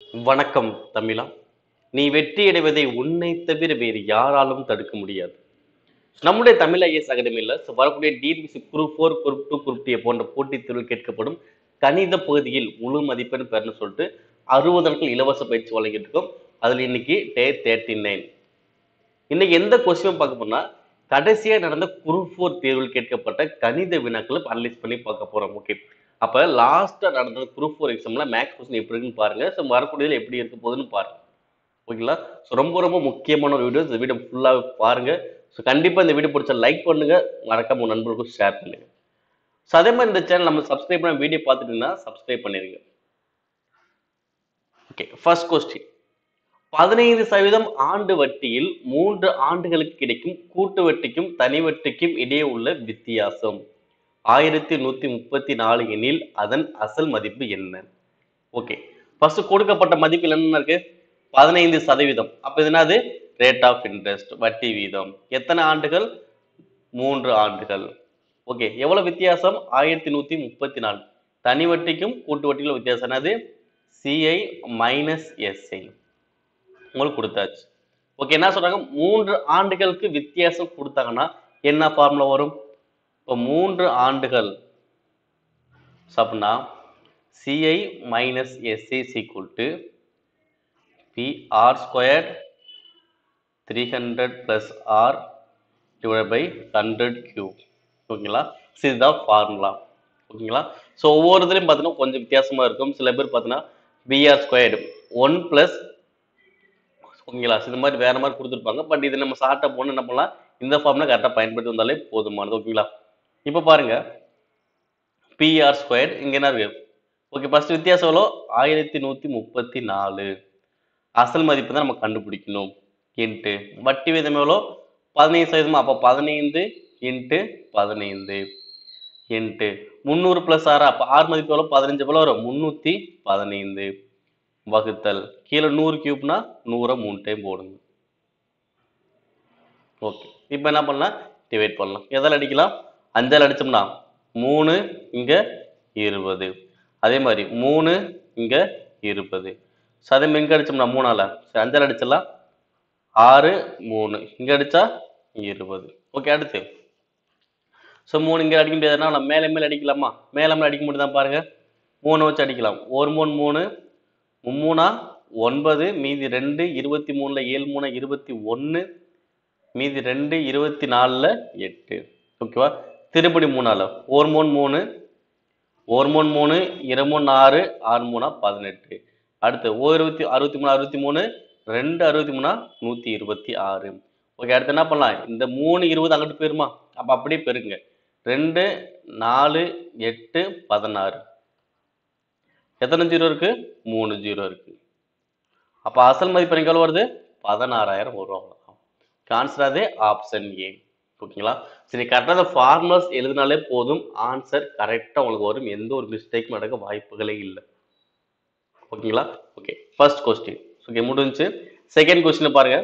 வணக்கம் தமிழா நீ வெற்றி அடைவதை உன்னை தவிர வேறு யாராலும் தடுக்க முடியாது நம்முடைய தமிழ் ஐஎஸ் அகாடமியில் வரக்கூடிய TNPSC group four group two group D போன்ற போட்டித் தேர்வு கேட்கப்படும் கணித பகுதியில் முழு மதிப்பெண் பெறன்னு சொல்லிட்டு அறுபது நாட்கள் இலவச பயிற்சி வழங்கிட்டு இருக்கோம் அதில் இன்னைக்கு டே தேர்ட்டி நைன் இன்னைக்கு எந்த கொஸ்டின் பார்க்க போனா கடைசியா நடந்த குரூப் ஃபோர் தேர்வில் கேட்கப்பட்ட கணித வினாக்களை அனலைஸ் பண்ணி பார்க்க போறோம் ஓகே அப்ப லாஸ்டா நடந்த குரூப் ஃபோர் எக்ஸாம்ல மேக்ஸ் கொஸ்டின் எப்படி இருக்குன்னு பாருங்க ஸோ வரக்கூடியதுல எப்படி இருக்க போகுதுன்னு பாருங்க ஓகேங்களா ஸோ ரொம்ப ரொம்ப முக்கியமான ஒரு வீடியோ இந்த வீடியோ ஃபுல்லாக பாருங்க ஸோ கண்டிப்பா இந்த வீடியோ பிடிச்சா லைக் பண்ணுங்க மறக்காம உங்க நண்பர்களுக்கும் ஷேர் பண்ணுங்க ஸோ அதே மாதிரி இந்த சேனல் நம்ம சப்ஸ்கிரைப் பண்ண வீடியோ பார்த்துட்டீங்கன்னா சப்ஸ்கிரைப் பண்ணிருங்க ஓகே ஃபர்ஸ்ட் கொஸ்டின் பதினைந்து சதவீதம் ஆண்டு வட்டியில் மூன்று ஆண்டுகளுக்கு கிடைக்கும் கூட்டு வட்டிக்கும் தனி வட்டிக்கும் இடையே உள்ள வித்தியாசம் ஆயிரத்தி நூத்தி முப்பத்தி நாலு எனில் அதன் அசல் மதிப்பு என்ன ஓகே ஃபர்ஸ்ட் கொடுக்கப்பட்ட மதிப்பில் என்ன இருக்கு பதினைந்து சதவீதம் அப்ப இது என்னது ரேட் ஆஃப் இன்ட்ரெஸ்ட் வட்டி வீதம் எத்தனை ஆண்டுகள் மூன்று ஆண்டுகள் ஓகே எவ்வளவு வித்தியாசம் ஆயிரத்தி நூத்தி முப்பத்தி நாலு தனி வட்டிக்கும் கூட்டு வட்டிக்கும் வித்தியாசம் என்னது சிஐ மைனஸ் எஸ்ஐ உங்களுக்கு கொடுத்தாச்சு ஓகே என்ன சொல்றாங்க மூன்று ஆண்டுகளுக்கு வித்தியாசம் கொடுத்தாங்கன்னா என்ன ஃபார்முலா வரும் இப்போ மூன்று ஆண்டுகள் So, அப்படின்னா CI minus SI equal to P R square three hundred plus R divide by hundred cube ஓகேங்களா So, இதுதான் ஃபார்முலா ஓகேங்களா ஸோ ஒவ்வொரு இதுலையும் பார்த்தீங்கன்னா கொஞ்சம் வித்தியாசமா இருக்கும் சில பேர் பார்த்தீங்கன்னா பிஆர் ஸ்கொயர்டு ஒன் ப்ளஸ் ஓகேங்களா So, இந்த மாதிரி வேற மாதிரி கொடுத்துருப்பாங்க பட் இது நம்ம ஷார்ட்டாக போன என்ன பண்ணலாம் இந்த ஃபார்ம்ல கரெக்டாக பயன்படுத்தி வந்தாலே போதுமானது ஓகேங்களா இப்போ பாருங்க பிஆர் ஸ்கொயர் இங்க என்ன இருக்கு ஓகே ஃபர்ஸ்ட் வித்தியாசம் எவ்வளோ ஆயிரத்தி நூத்தி முப்பத்தி நாலு அசல் மதிப்பு தான் நம்ம கண்டுபிடிக்கணும் இன்ட்டு வட்டி வீதம் எவ்வளோ பதினைந்து சதவீதம் அப்போ பதினைந்து இன்ட்டு பதினைந்து இன்ட்டு முந்நூறு ப்ளஸ் ஆறு அப்போ ஆறு மதிப்பு எவ்வளோ பதினஞ்சு எவ்வளோ வரும் முந்நூற்றி பதினைந்து வகுத்தல் கீழே நூறு கியூப்னா நூறை மூணு டைம் போடுங்க ஓகே இப்போ என்ன பண்ணலாம் டிவைட் பண்ணலாம் எதால் அடிக்கலாம் அஞ்சால் அடிச்சோம்னா மூணு இங்க இருபது அதே மாதிரி மூணு இங்க இருபது ஸோ அதே மாதிரி இங்க அடிச்சோம்னா மூணால சரி அஞ்சால் அடிச்சிடலாம் ஆறு மூணு இங்க அடிச்சா இருபது ஓகே அடுத்து ஸோ மூணு இங்க அடிக்க முடியாதுன்னா நம்ம மேலே மேலே அடிக்கலாமா மேலே மேலே அடிக்க முடியுதா பாருங்க மூணு வச்சு அடிக்கலாம் ஒரு மூணு மூணு மும்மூணா ஒன்பது மீதி ரெண்டு இருபத்தி மூணுல ஏழு மூணு இருபத்தி ஒன்று மீதி ரெண்டு இருபத்தி நாலுல எட்டு ஓகேவா திருப்படி மூணால ஒரு மூணு மூணு ஒரு மூணு மூணு இரு மூணு ஆறு ஆறு மூணா பதினெட்டு அடுத்து ஓ இருபத்தி அறுபத்தி மூணு அறுபத்தி மூணு ரெண்டு அறுபத்தி மூணா நூத்தி இருபத்தி ஆறு ஓகே அடுத்து என்ன பண்ணலாம் இந்த மூணு இருபது அங்கிட்டு போயிருமா அப்ப அப்படியே பெருங்க ரெண்டு நாலு எட்டு பதினாறு எத்தனை ஜீரோ இருக்கு மூணு ஜீரோ இருக்கு அப்ப அசல் மதிப்பு எனக்கு எவ்வளவு வருது பதினாறாயிரம் வரும் அவ்வளவுதான் ஆன்சர் அதே ஆப்ஷன் ஏ ஓகேங்களா சரி கரெக்டாக ஃபார்முலாஸ் எழுதினாலே போதும் ஆன்சர் கரெக்டாக உங்களுக்கு வரும் எந்த ஒரு மிஸ்டேக்கும் நடக்க வாய்ப்புகளே இல்லை ஓகேங்களா ஓகே ஃபர்ஸ்ட் கொஸ்டின் ஓகே முடிஞ்சு செகண்ட் கொஸ்டின் பாருங்க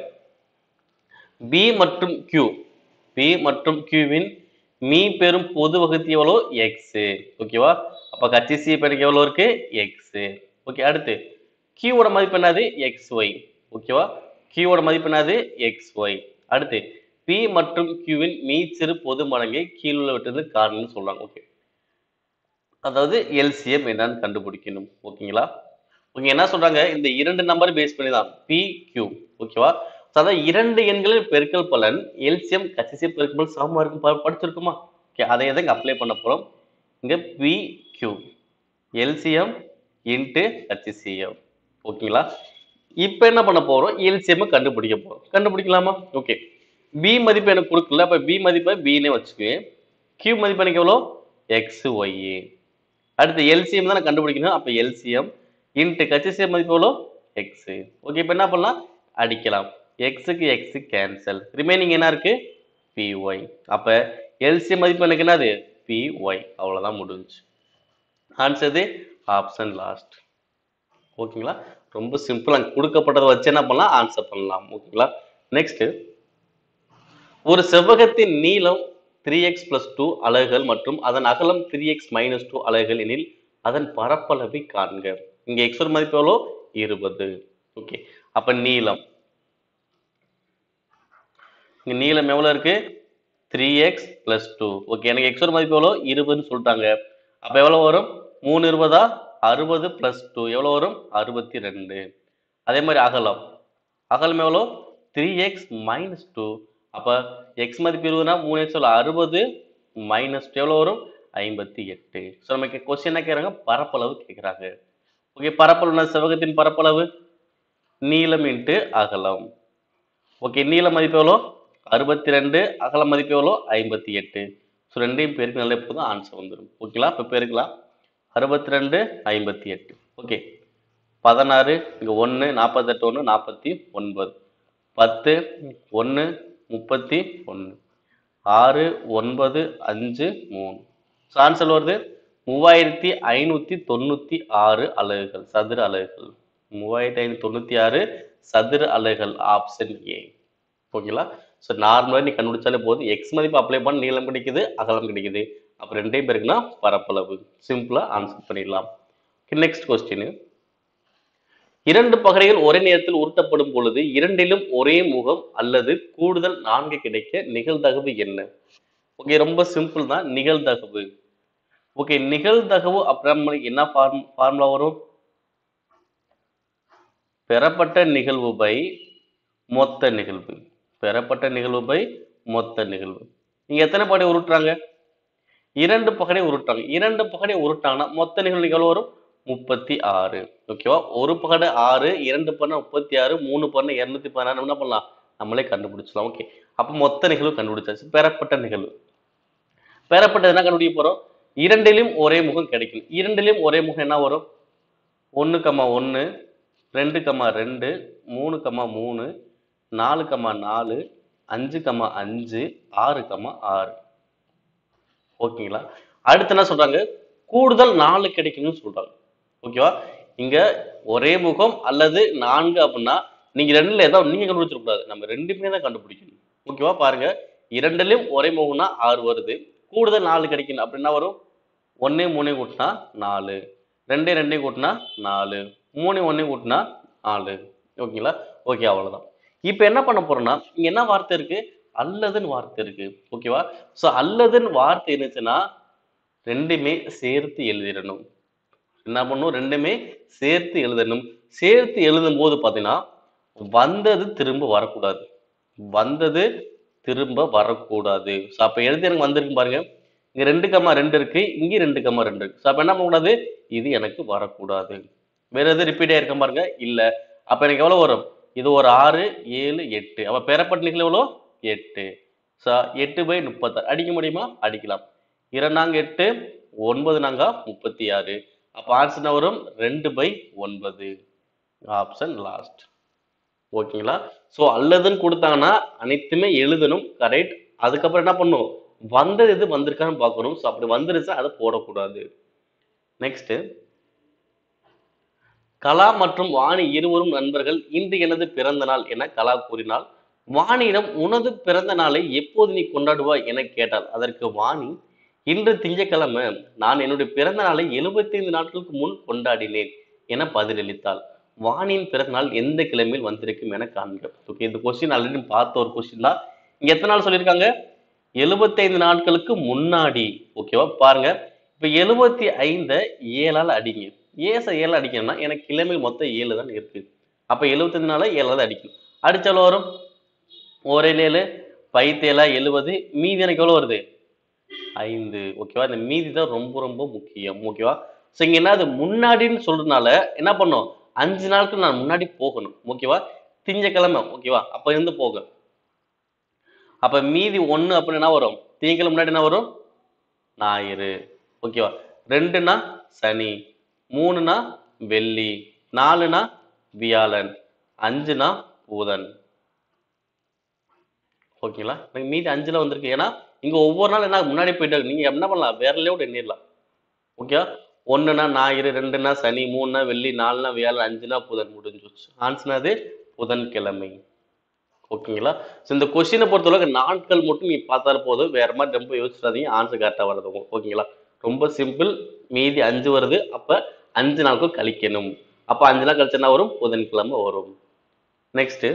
பி மற்றும் கியூ பி மற்றும் கியூவின் மீ பெரும் பொது வகுத்தி எவ்வளோ எக்ஸ் ஓகேவா அப்ப கட்சி சி பெருக்கு எவ்வளோ இருக்கு எக்ஸ் ஓகே அடுத்து கியூவோட மதிப்பு என்னது எக்ஸ் ஒய் ஓகேவா கியூவோட மதிப்பு என்னது எக்ஸ் ஒய் அடுத்து பி மற்றும் கியூவின் மீச்சிறு பொது மடங்கை கீழுள்ள விட்டது காரணம்னு சொல்றாங்க ஓகே அதாவது எல்சிஎம் என்னன்னு கண்டுபிடிக்கணும் ஓகேங்களா ஓகே என்ன சொல்றாங்க இந்த இரண்டு நம்பர் பேஸ் பண்ணி தான் பி கியூ ஓகேவா So, அதாவது இரண்டு எண்களின் பெருக்கல் பலன் எல்சிஎம் கச்சிசியம் பெருக்கல் பலன் சமமா இருக்கும் ப- படிச்சிருக்குமா ஓகே அதை தான் இங்க அப்ளை பண்ண போறோம் இங்க P Q LCM into HCF ஓகேங்களா இப்போ என்ன பண்ண போறோம் எல்சிஎம் கண்டுபிடிக்க போறோம் கண்டுபிடிக்கலாமா ஓகே பி மதிப்பு எனக்கு கொடுக்கல அப்ப பி மதிப்பை பின்னே வச்சுக்குவேன் கியூ மதிப்பு எனக்கு எவ்வளோ எக்ஸ் ஒய் அடுத்து எல்சிஎம் தான் நான் கண்டுபிடிக்கணும் அப்ப எல்சிஎம் இன்ட்டு கச்சிசிஎம் மதிப்பு எவ்வளோ எக்ஸ் ஓகே இப்போ என்ன பண்ணலாம் அடிக்கலாம் எக்ஸுக்கு எக்ஸ் கேன்சல் ரிமைனிங் என்ன இருக்கு பி ஒய் அப்ப எல்சிஎம் மதிப்பு எனக்கு என்னது பி ஒய் அவ்வளவுதான் முடிஞ்சு ஆன்சர் ஆப்ஷன் லாஸ்ட் ஓகேங்களா ரொம்ப சிம்பிளா கொடுக்கப்பட்டதை வச்சு என்ன பண்ணலாம் ஆன்சர் பண்ணலாம் ஓகேங்களா நெக்ஸ்ட் ஒரு செவ்வகத்தின் நீளம் த்ரீ எக்ஸ் பிளஸ் டூ அலகுகள் மற்றும் அதன் அகலம் த்ரீ எக்ஸ் மைனஸ் டூ அலகுகள் எனில் அதன் பரப்பளவை காண்க இங்க எக்ஸ் ஒரு மதிப்பு எவ்வளோ இருபது ஓகே அப்ப நீளம் இங்க நீளம் எவ்வளவு இருக்கு three X plus two okay எனக்கு எக்ஸோட மதிப்பு எவ்வளோ இருபதுன்னு சொல்லிட்டாங்க அப்ப எவ்வளவு வரும் மூணு இருபதா அறுபது பிளஸ் டூ எவ்வளவு வரும் அறுபத்தி ரெண்டு அதே மாதிரி அகலம் அகலம் எவ்வளோ த்ரீ எக்ஸ் மைனஸ் டூ அப்ப எக்ஸ் மதிப்பு இருபதுனா மூணு எக்ஸ் எவ்வளோ அறுபது மைனஸ் டூ எவ்வளோ வரும் ஐம்பத்தி எட்டு ஸோ நமக்கு கொஸ்டின் என்ன கேட்குறாங்க பரப்பளவு கேட்குறாங்க ஓகே பரப்பளவு செவகத்தின் பரப்பளவு நீளம் இன்ட்டு அகலம் ஓகே நீள மதிப்பு எவ்வளோ அறுபத்தி ரெண்டு அகல மதிப்பு எவ்வளோ ஐம்பத்தி எட்டு ஸோ ரெண்டையும் பேருக்கு நல்ல போதும் ஆன்சர் வந்துடும் ஓகேங்களா இப்போ பெருக்கலாம் அறுபத்தி ரெண்டு ஐம்பத்தி எட்டு ஓகே பதினாறு இங்கே ஒன்று நாற்பத்தெட்டு ஒன்று நாற்பத்தி ஒன்பது பத்து ஒன்று முப்பத்தி ஒன்று ஆறு ஒன்பது அஞ்சு மூணு ஸோ ஆன்சர் வருது மூவாயிரத்தி ஐநூற்றி தொண்ணூற்றி ஆறு அலகுகள் சதுர அலகுகள் மூவாயிரத்தி ஐநூற்றி தொண்ணூற்றி ஆறு சதுர அலகுகள் ஆப்ஷன் ஏ ஓகேங்களா ஸோ நார்மலாக நீ கண்டுபிடிச்சாலே போதும் எக்ஸ் மதிப்பு அப்ளை பண்ண நீளம் கிடைக்குது அகலம் கிடைக்குது அப்போ ரெண்டே பேருக்குன்னா பரப்பளவு சிம்பிளாக ஆன்சர் பண்ணிடலாம் நெக்ஸ்ட் கொஸ்டின் இரண்டு பகடைகள் ஒரே நேரத்தில் உருட்டப்படும் பொழுது இரண்டிலும் ஒரே முகம் அல்லது கூடுதல் நான்கு கிடைக்க நிகழ்தகவு என்ன ஓகே ரொம்ப சிம்பிள் தான் நிகழ்தகவு ஓகே நிகழ்தகவு அப்புறம் என்ன ஃபார்ம் ஃபார்முலா வரும் பெறப்பட்ட நிகழ்வு பை மொத்த நிகழ்வு பெறப்பட்ட நிகழ்வு பை மொத்த நிகழ்வு நீங்க எத்தனை பகடை உருட்டுறாங்க இரண்டு பகடை உருட்டுறாங்க இரண்டு பகடை உருட்டாங்கன்னா மொத்த நிகழ்வு எவ்வளவு வரும் முப்பத்தி ஆறு ஓகேவா ஒரு பகடை ஆறு இரண்டு பண்ண முப்பத்தி ஆறு மூணு பண்ண இருநூத்தி பதினாறு என்ன பண்ணலாம் நம்மளே கண்டுபிடிச்சலாம் ஓகே அப்போ மொத்த நிகழ்வு கண்டுபிடிச்சாச்சு பெறப்பட்ட நிகழ்வு பெறப்பட்டது என்ன கண்டுபிடிக்க போறோம் இரண்டிலும் ஒரே முகம் கிடைக்கும் இரண்டிலும் ஒரே முகம் என்ன வரும் ஒன்று கம்மா ஒன்று ரெண்டு கம்மா ரெண்டு மூணு கம்மா மூணு நாலு கம்மா நாலு அஞ்சு கம்மா அஞ்சு ஆறு கம்மா ஆறு ஓகேங்களா அடுத்து என்ன சொல்றாங்க கூடுதல் நாலு கிடைக்கும்னு சொல்றாங்க ஓகேவா இங்க ஒரே முகம் அல்லது நான்கு அப்படின்னா நீங்க ரெண்டுல ஏதாவது நீங்க கண்டுபிடிச்சிட கூடாது நம்ம ரெண்டுமே தான் கண்டுபிடிக்கணும் ஓகேவா பாருங்க இரண்டுலயும் ஒரே முகம்னா ஆறு வருது கூடுதல் நாலு கிடைக்கணும் அப்படின்னா வரும் ஒன்னே மூணே கூட்டினா நாலு ரெண்டே ரெண்டே கூட்டினா நாலு மூணு ஒன்னே கூட்டினா நாலு ஓகேங்களா ஓகே அவ்வளவுதான் இப்போ என்ன பண்ண போறோம்னா இங்க என்ன வார்த்தை இருக்கு அல்லதுன்னு வார்த்தை இருக்கு ஓகேவா ஸோ அல்லதுன்னு வார்த்தை இருந்துச்சுன்னா ரெண்டுமே சேர்த்து எழுதிடணும் என்ன பண்ணணும் ரெண்டுமே சேர்த்து எழுதணும் சேர்த்து எழுதும் போது பார்த்தீங்கன்னா வந்தது திரும்ப வரக்கூடாது வந்தது திரும்ப வரக்கூடாது ஸோ அப்போ எழுதி எனக்கு வந்திருக்கு பாருங்க இங்க ரெண்டு கம்மா ரெண்டு இருக்கு இங்கே ரெண்டு கம்மா ரெண்டு இருக்கு ஸோ அப்போ என்ன பண்ணக்கூடாது இது எனக்கு வரக்கூடாது வேற எது ரிப்பீட் ஆயிருக்க பாருங்க இல்ல அப்ப எனக்கு எவ்வளவு வரும் இது ஒரு ஆறு ஏழு எட்டு அப்ப பெறப்பட்ட நிகழ்வு எவ்வளோ எட்டு ஸோ எட்டு பை முப்பத்தாறு அடிக்க முடியுமா அடிக்கலாம் இரண்டாங்க எட்டு ஒன்பது நாங்க முப்பத்தி ஆறு அப்ப ஆன்சர் என்ன வரும் ரெண்டு பை ஒன்பது ஆப்ஷன் லாஸ்ட் ஓகேங்களா ஸோ அல்லதுன்னு கொடுத்தாங்கன்னா அனைத்துமே எழுதணும் கரெக்ட் அதுக்கப்புறம் என்ன பண்ணும் வந்தது எது வந்திருக்கான்னு பார்க்கணும் ஸோ அப்படி வந்துருச்சா அதை போடக்கூடாது நெக்ஸ்ட் கலா மற்றும் வாணி இருவரும் நண்பர்கள் இன்று எனது பிறந்த நாள் என கலா கூறினாள் வாணியிடம் உனது பிறந்த நாளை எப்போது நீ கொண்டாடுவாய் என கேட்டாள் அதற்கு வாணி இன்று திங்கட்கிழமை நான் என்னுடைய பிறந்த நாளை 75 நாட்களுக்கு முன் கொண்டாடினேன் என பதிலளித்தாள் வாணியின் பிறந்த நாள் எந்த கிழமையில் வந்திருக்கும் என காண்க ஓகே இந்த கொஸ்டின் ஆல்ரெடி பார்த்த ஒரு கொஸ்டின் தான் இங்க எத்தனை நாள் சொல்லியிருக்காங்க 75 நாட்களுக்கு முன்னாடி ஓகேவா பாருங்க இப்ப எழுபத்தி ஐந்தை ஏழால் அடிங்க ஏச ஏழு அடிக்கணும்னா எனக்கு கிழமை மொத்தம் ஏழு தான் இருக்கு அப்ப எழுபத்தஞ்சு நாள ஏழாவது அடிக்கணும் அடிச்சாலும் வரும் ஒரே ஏழு பைத்தேலா எழுபது மீதி எனக்கு எவ்வளவு வருது ஐந்து ஓகேவா இந்த மீதி தான் ரொம்ப ரொம்ப முக்கியம் ஓகேவா ஸோ இங்க என்ன அது முன்னாடின்னு சொல்றதுனால என்ன பண்ணும் அஞ்சு நாளுக்கு நான் முன்னாடி போகணும் ஓகேவா திங்கக்கிழமை ஓகேவா அப்ப இருந்து போக அப்ப மீதி ஒண்ணு அப்படின்னு என்ன வரும் திங்கக்கிழமை முன்னாடி என்ன வரும் ஞாயிறு ஓகேவா ரெண்டுனா சனி மூணுனா வெள்ளி நாலுனா வியாழன் அஞ்சுனா புதன் ஓகேங்களா எனக்கு மீதி அஞ்சுல வந்திருக்கு ஏன்னா இங்க ஒவ்வொரு நாள் என்ன முன்னாடி போயிட்டு இருக்கு. நீங்க என்ன பண்ணலாம் வேற லேவுட் எண்ணிடலாம் ஓகேவா ஒண்ணுனா ஞாயிறு ரெண்டுனா சனி மூணுனா வெள்ளி நாலுனா வியாழன் அஞ்சுனா புதன் முடிஞ்சுச்சு ஆன்சர் அது புதன்கிழமை ஓகேங்களா ஸோ இந்த கொஸ்டினை பொறுத்தளவுக்கு நாட்கள் மட்டும் நீ பார்த்தாலே போதும் வேற மாதிரி ரொம்ப யோசிச்சிடாதீங்க ஆன்சர் கரெக்டாக வருது உங்களுக்கு. ஓகேங்களா ரொம்ப சிம்பிள் மீதி அஞ்சு வருது அப்ப அஞ்சு நாட்கள் கழிக்கணும் அப்ப அஞ்சு நாள் கழிச்சு என்ன வரும் புதன்கிழமை வரும் நெக்ஸ்ட்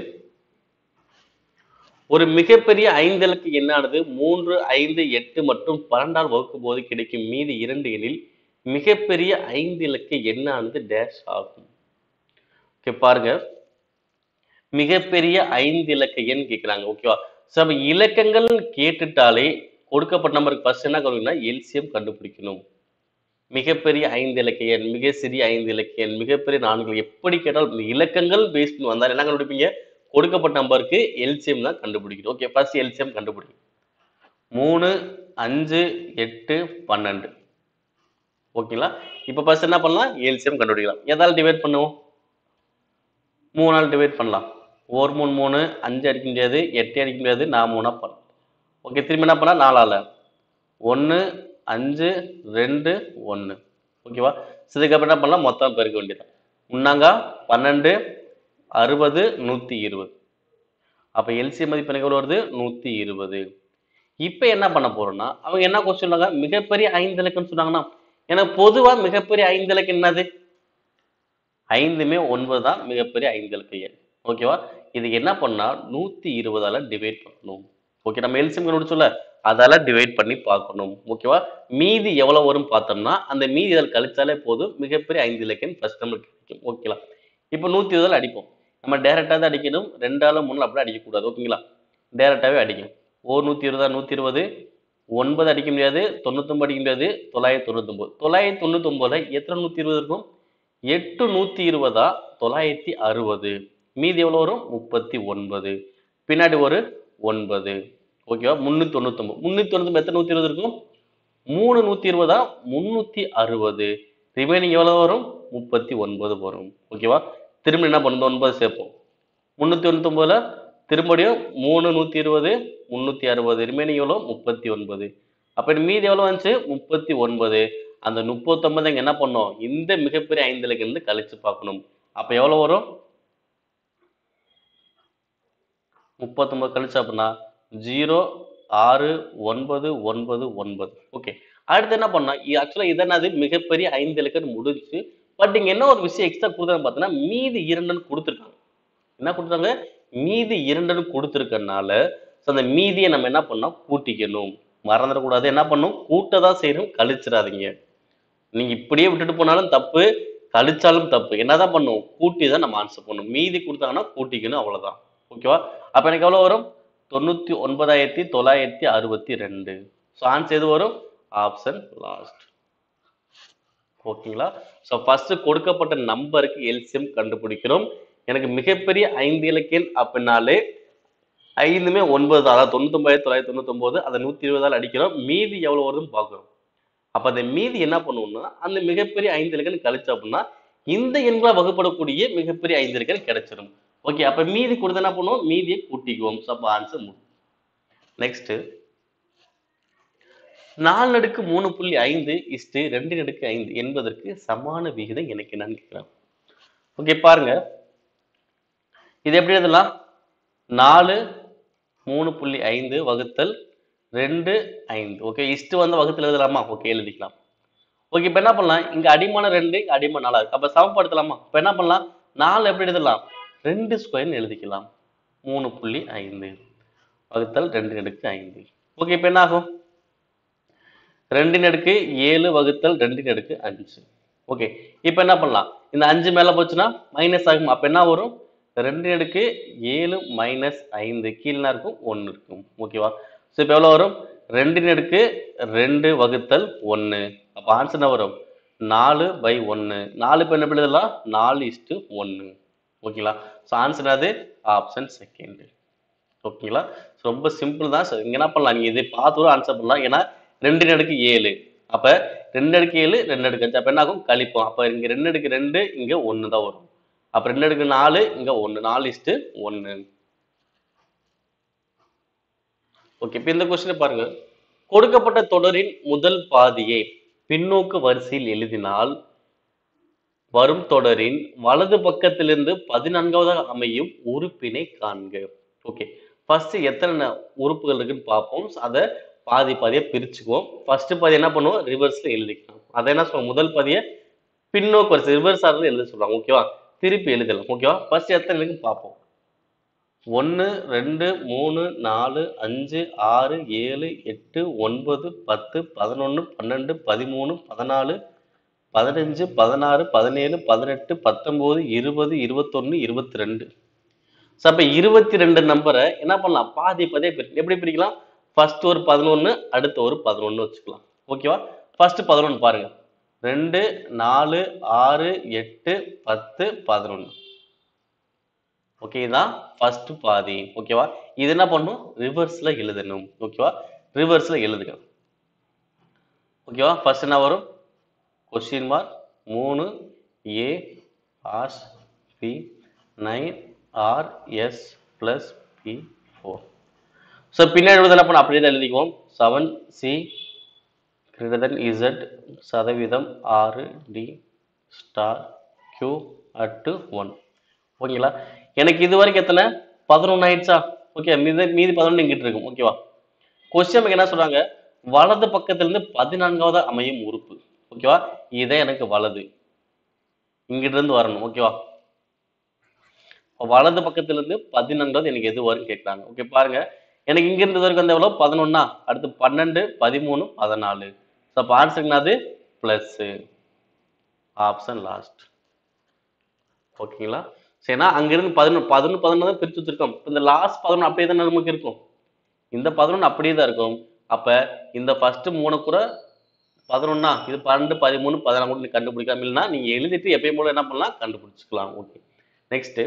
ஒரு மிகப்பெரிய ஐந்து இலக்கு எண்ணானது மூன்று ஐந்து எட்டு மற்றும் பன்னெண்டால் வகுக்கும் போது கிடைக்கும் மீதி இரண்டு எண்ணில் மிகப்பெரிய ஐந்து இலக்கு எண்ணானது டேஷ் ஆகும் ஓகே பாருங்க மிகப்பெரிய ஐந்து இலக்க எண் கேட்குறாங்க ஓகேவா ஸோ அப்போ இலக்கங்கள் கேட்டுட்டாலே கொடுக்கப்பட்ட நம்பருக்கு ஃபர்ஸ்ட் என்ன கண்டுபிடிக்கணும்னா எல்சிஎம் கண்டுபிடிக்கணும் மிகப்பெரிய ஐந்து இலக்க எண் மிக சிறிய ஐந்து இலக்க எண் மிகப்பெரிய நான்கு எப்படி கேட்டால் இந்த இலக்கங்கள் பேஸ் பண்ணி வந்தால் என்ன கண்டுபிடிப்பீங்க கொடுக்கப்பட்ட நம்பருக்கு எல்சிஎம் தான் கண்டுபிடிக்கணும் ஓகே ஃபர்ஸ்ட் எல்சிஎம் கண்டுபிடிக்கும் மூணு அஞ்சு எட்டு பன்னெண்டு ஓகேங்களா இப்போ ஃபர்ஸ்ட் என்ன பண்ணலாம் எல்சிஎம் கண்டுபிடிக்கலாம் எதால் டிவைட் பண்ணுவோம் மூணால் டிவைட் பண்ணலாம் ஒரு மூணு மூணு அஞ்சு அடிக்க முடியாது எட்டு அடிக்க முடியாது நான் மூணா பண்ணலாம் ஓகே திரும்பி என்ன பண்ணலாம் நாலால் ஒன்று அஞ்சு ரெண்டு ஒன்று ஓகேவா So, இதுக்கப்புறம் என்ன பண்ணலாம் மொத்தம் பெருக்க வேண்டியதான் முன்னாங்கா பன்னெண்டு அறுபது நூற்றி இருபது அப்போ எல்சி மதிப்பு எனக்கு எவ்வளோ வருது நூற்றி இருபது இப்போ என்ன பண்ண போறோம்னா அவங்க என்ன கொஸ்டின் சொன்னாங்க மிகப்பெரிய ஐந்து இலக்கம்னு சொன்னாங்கன்னா எனக்கு பொதுவாக மிகப்பெரிய ஐந்து இலக்கம் என்னது ஐந்துமே ஒன்பது தான் மிகப்பெரிய ஐந்து இலக்க எண் ஓகேவா இதுக்கு என்ன பண்ணா நூற்றி இருபதால டிவைட் பண்ணணும் ஓகே நம்ம எல்சியம் கண்டுபிடிச்சோம்ல அதால டிவைட் பண்ணி பார்க்கணும் ஓகேவா மீதி எவ்வளவு வரும் பார்த்தோம்னா அந்த மீதி இதில் கழிச்சாலே போதும் மிகப்பெரிய ஐந்து இலக்கம் ஃபர்ஸ்ட் நம்மளுக்கு கிடைக்கும் ஓகேங்களா இப்போ நூற்றி இருபதால் அடிப்போம் நம்ம டேரெக்டாக தான் அடிக்கணும் ரெண்டால மூணு அப்படியே அடிக்கக்கூடாது ஓகேங்களா டேரெக்டாகவே அடிக்கணும் ஓ நூற்றி இருபதா நூற்றி இருபது ஒன்பது அடிக்க முடியாது தொண்ணூத்தொம்பது அடிக்க முடியாது தொள்ளாயிரத்தி தொண்ணூத்தொம்பது தொள்ளாயிரத்தி தொண்ணூத்தொம்பதுல எத்தனை நூற்றி இருபது இருக்கும் எட்டு நூற்றி இருபதா தொள்ளாயிரத்தி அறுபது மீதி எவ்வளோ வரும் முப்பத்தி ஒன்பது பின்னாடி ஒரு ஒன்பது ஓகேவா முந்நூற்றி தொண்ணூத்தொம்பது முந்நூற்றி தொண்ணூத்தொம்பது எத்தனை நூற்றி இருபது இருக்கும் மூணு நூற்றி இருபதா முந்நூற்றி அறுபது ரிமைனிங் எவ்வளோ வரும் முப்பத்தி ஒன்பது வரும் ஓகேவா திரும்ப என்ன பண்ணுறது ஒன்பது சேர்ப்போம் முந்நூற்றி தொண்ணூத்தொம்பதுல திரும்படியும் மூணு நூற்றி இருபது முந்நூற்றி அறுபது ரிமைனிங் எவ்வளோ முப்பத்தி ஒன்பது அப்போ மீதி எவ்வளோ வந்துச்சு முப்பத்தி ஒன்பது அந்த முப்பத்தொன்பது இங்க என்ன பண்ணோம் இந்த மிகப்பெரிய ஐந்து இலக்கிலிருந்து கழிச்சு பார்க்கணும் அப்ப எவ்வளவு வரும் முப்பத்தொன்பது கழிச்சு அப்படின்னா ஜீரோ ஆறு ஒன்பது ஒன்பது ஒன்பது ஓகே அடுத்து என்ன பண்ணா ஆக்சுவலா இதனது மிகப்பெரிய ஐந்து இலக்கன்னு முடிஞ்சு பட் இங்க என்ன ஒரு விஷயம் எக்ஸ்ட்ரா கொடுத்தாங்க பார்த்தீங்கன்னா மீதி இரண்டுன்னு கொடுத்துருக்காங்க என்ன கொடுத்தாங்க மீதி இரண்டுன்னு கொடுத்துருக்கனால ஸோ அந்த மீதியை நம்ம என்ன பண்ணோம் கூட்டிக்கணும் மறந்துடக்கூடாது என்ன பண்ணும் கூட்ட தான் செய்யணும் கழிச்சிடாதீங்க நீங்க இப்படியே விட்டுட்டு போனாலும் தப்பு கழிச்சாலும் தப்பு என்னதான் பண்ணும் கூட்டி தான் நம்ம ஆன்சர் பண்ணணும் மீதி கொடுத்தாங்கன்னா கூட்டிக்கணும் அவ்வளவுதான் ஓகேவா அப்ப எனக்கு எவ்வளவு வரும் தொண்ணூத்தி ஒன்பதாயிரத்தி தொள்ளாயிரத்தி அறுபத்தி ரெண்டு ஸோ ஆன்சர் எது வரும் ஆப்ஷன் லாஸ்ட் ஓகேங்களா ஸோ ஃபர்ஸ்ட் கொடுக்கப்பட்ட நம்பருக்கு எல்சிஎம் கண்டுபிடிக்கிறோம் எனக்கு மிகப்பெரிய ஐந்து இலக்கியன் அப்படின்னாலே ஐந்துமே ஒன்பது தான் அதாவது தொண்ணூத்தொம்பதாயிரத்தி தொள்ளாயிரத்தி தொண்ணூத்தொம்பது அதை நூற்றி இருபதால் அடிக்கிறோம் மீதி எவ்வளோ வருதுன்னு பார்க்குறோம் அப்போ அந்த மீதி என்ன பண்ணுவோம்னா அந்த மிகப்பெரிய ஐந்து இலக்கணம் கழிச்சு அப்படின்னா இந்த எண்களாக வகுப்படக்கூடிய மிகப்பெரிய ஐந்து இலக்கணம் கிடைச்சிடும் ஓகே அப்போ மீதி கொடுத்து என்ன பண்ணுவோம் மீதியை கூட்டிக்குவோம் ஸோ அப்போ ஆன்சர் முடியும் நெக்ஸ்ட் நாலு நடுக்கு மூணு புள்ளி ஐந்து இஸ்டு ரெண்டு நடுக்கு ஐந்து என்பதற்கு சமான விகிதம் எனக்கு என்னன்னு கேட்கிறேன் ஓகே பாருங்க இது எப்படி எழுதலாம் நாலு மூணு புள்ளி ஐந்து வகுத்தல் ரெண்டு ஐந்து ஓகே இஸ்டு வந்து வகுத்தில் எழுதலாமா ஓகே எழுதிக்கலாம் ஓகே இப்போ என்ன பண்ணலாம் இங்க அடிமான ரெண்டு இங்க அடிமான நாலா இருக்கு அப்ப சமப்படுத்தலாமா இப்போ என்ன பண்ணலாம் நாலு எப்படி எழுதலாம் ரெண்டு ஸ்கொயர்னு எழுதிக்கலாம் மூணு புள்ளி ஐந்து வகுத்தல் ரெண்டு நடுக்கு ஐந்து ஓகே இப்போ என்ன ஆகும் ரெண்டின் அடுக்கு ஏழு வகுத்தல் ரெண்டின் அடுக்கு அஞ்சு ஓகே இப்போ என்ன பண்ணலாம் இந்த அஞ்சு மேலே போச்சுன்னா மைனஸ் ஆகும் அப்போ என்ன வரும் ரெண்டின் அடுக்கு ஏழு மைனஸ் ஐந்து கீழ்னா இருக்கும் ஒன்று இருக்கும் ஓகேவா ஸோ இப்போ எவ்வளோ வரும் ரெண்டின் அடுக்கு ரெண்டு வகுத்தல் ஒன்று அப்போ ஆன்சர் என்ன வரும் நாலு பை ஒன்று நாலு இப்போ என்ன எழுதலாம் நாலு இஸ்டு ஒன்று ஓகேங்களா ஸோ ஆன்சர் அது ஆப்ஷன் செகண்ட் ஓகேங்களா So, ரொம்ப சிம்பிள் தான் சார் இங்க என்ன பண்ணலாம் நீங்க இதை பார்த்து கூட ஆன்சர் பண்ணலாம் ஏன்னா ரெண்டு நடுக்கு ஏழு அப்ப ரெண்டு அடுக்கு ஏழு ரெண்டு அடுக்கு அஞ்சு அப்ப என்ன ஆகும் கழிப்போம் அப்ப இங்க ரெண்டு அடுக்கு ரெண்டு இங்க ஒண்ணு தான் வரும் அப்ப ரெண்டு அடுக்கு நாலு இங்க ஒண்ணு நாலு இஸ்டு ஒண்ணு ஓகே இப்போ இந்த கொஸ்டின் பாருங்க கொடுக்கப்பட்ட தொடரின் முதல் பாதியை பின்னோக்கு வரிசையில் எழுதினால் வரும் தொடரின் வலது பக்கத்திலிருந்து பதினான்காவதாக அமையும் உறுப்பினை காண்க ஓகே ஃபர்ஸ்ட் எத்தனை ந- உறுப்புகள் இருக்குன்னு பார்ப்போம் அதை பாதி பாதியா பிரிச்சுக்குவோம் ஃபர்ஸ்ட் பாதி என்ன பண்ணுவோம் ரிவர்ஸ்ல எழுதிக்கலாம் அதை என்ன சொல்லுவோம் முதல் பாதியை பின்னோக்கு வரிசை ரிவர்ஸ் ஆர்டர் எழுத சொல்றாங்க ஓகேவா திருப்பி எழுதலாம் ஓகேவா ஃபர்ஸ்ட் எத்தனை இருக்குன்னு பார்ப்போம் ஒன்று ரெண்டு மூணு நாலு அஞ்சு ஆறு ஏழு எட்டு ஒன்பது பத்து பதினொன்று பன்னெண்டு பதிமூணு பதினாலு பதினஞ்சு பதினாறு பதினேழு பதினெட்டு பத்தொம்போது இருபது இருபத்தொன்று இருபத்தி ரெண்டு ஸோ அப்போ இருபத்தி ரெண்டு நம்பரை என்ன பண்ணலாம் பாதி பாதியாக பிரிக்கலாம் எப்படி பிரிக்கலாம் ஃபர்ஸ்ட் ஒரு பதினொன்று அடுத்து ஒரு பதினொன்று வச்சுக்கலாம் ஓகேவா ஃபர்ஸ்ட் பதினொன்று பாருங்க ரெண்டு நாலு ஆறு எட்டு பத்து பதினொன்று ஓகே இதான் ஃபர்ஸ்ட் பாதி ஓகேவா இது என்ன பண்ணும் ரிவர்ஸ்ல எழுதணும் ஓகேவா ரிவர்ஸ்ல எழுதுங்க ஓகேவா ஃபர்ஸ்ட் என்ன வரும் கொஸ்டின் மார்க் மூணு A as B nine R S plus B four so பின்னாடி எழுதுல பண்ண அப்படியே தான் எழுதிக்குவோம் seven C greater than Z சதவீதம் ஆறு D star Q at one ஓகேங்களா எனக்கு இது வரைக்கும் எத்தனை பதினொன்று ஆயிடுச்சா ஓகே மீதி மீதி பதினொன்று இங்கிட்டு இருக்கும் ஓகேவா கொஸ்டின் என்ன சொல்றாங்க வலது பக்கத்திலிருந்து பதினான்காவது அமையும் உறுப்பு ஓகேவா இதே எனக்கு வலது இங்கிட்ட இருந்து வரணும் ஓகேவா வலது பக்கத்திலிருந்து பதினான்காவது எனக்கு எது வரும் கேட்குறாங்க ஓகே பாருங்க எனக்கு இங்க இருந்து வரைக்கும் வந்து எவ்வளோ பதினொன்னா அடுத்து பன்னெண்டு பதிமூணு பதினாலு ஸோ அப்போ ஆன்சர் என்னது ப்ளஸ் ஆப்ஷன் லாஸ்ட் ஓகேங்களா சரினா அங்கிருந்து பதினொன்று பதினொன்று பதினொன்று தான் பிரித்து வச்சிருக்கோம் இப்ப இந்த லாஸ்ட் பதினொன்று அப்படியே தானே நமக்கு இருக்கும் இந்த பதினொன்று அப்படியே தான் இருக்கும் அப்போ இந்த ஃபர்ஸ்ட் மூணு கூட பதினொன்னா இது பன்னெண்டு பதிமூணு பதினாலு கூட நீ கண்டுபிடிக்காம இல்லைன்னா நீங்கள் எழுதிட்டு எப்பயும் போல என்ன பண்ணலாம் கண்டுபிடிச்சிக்கலாம் ஓகே நெக்ஸ்ட்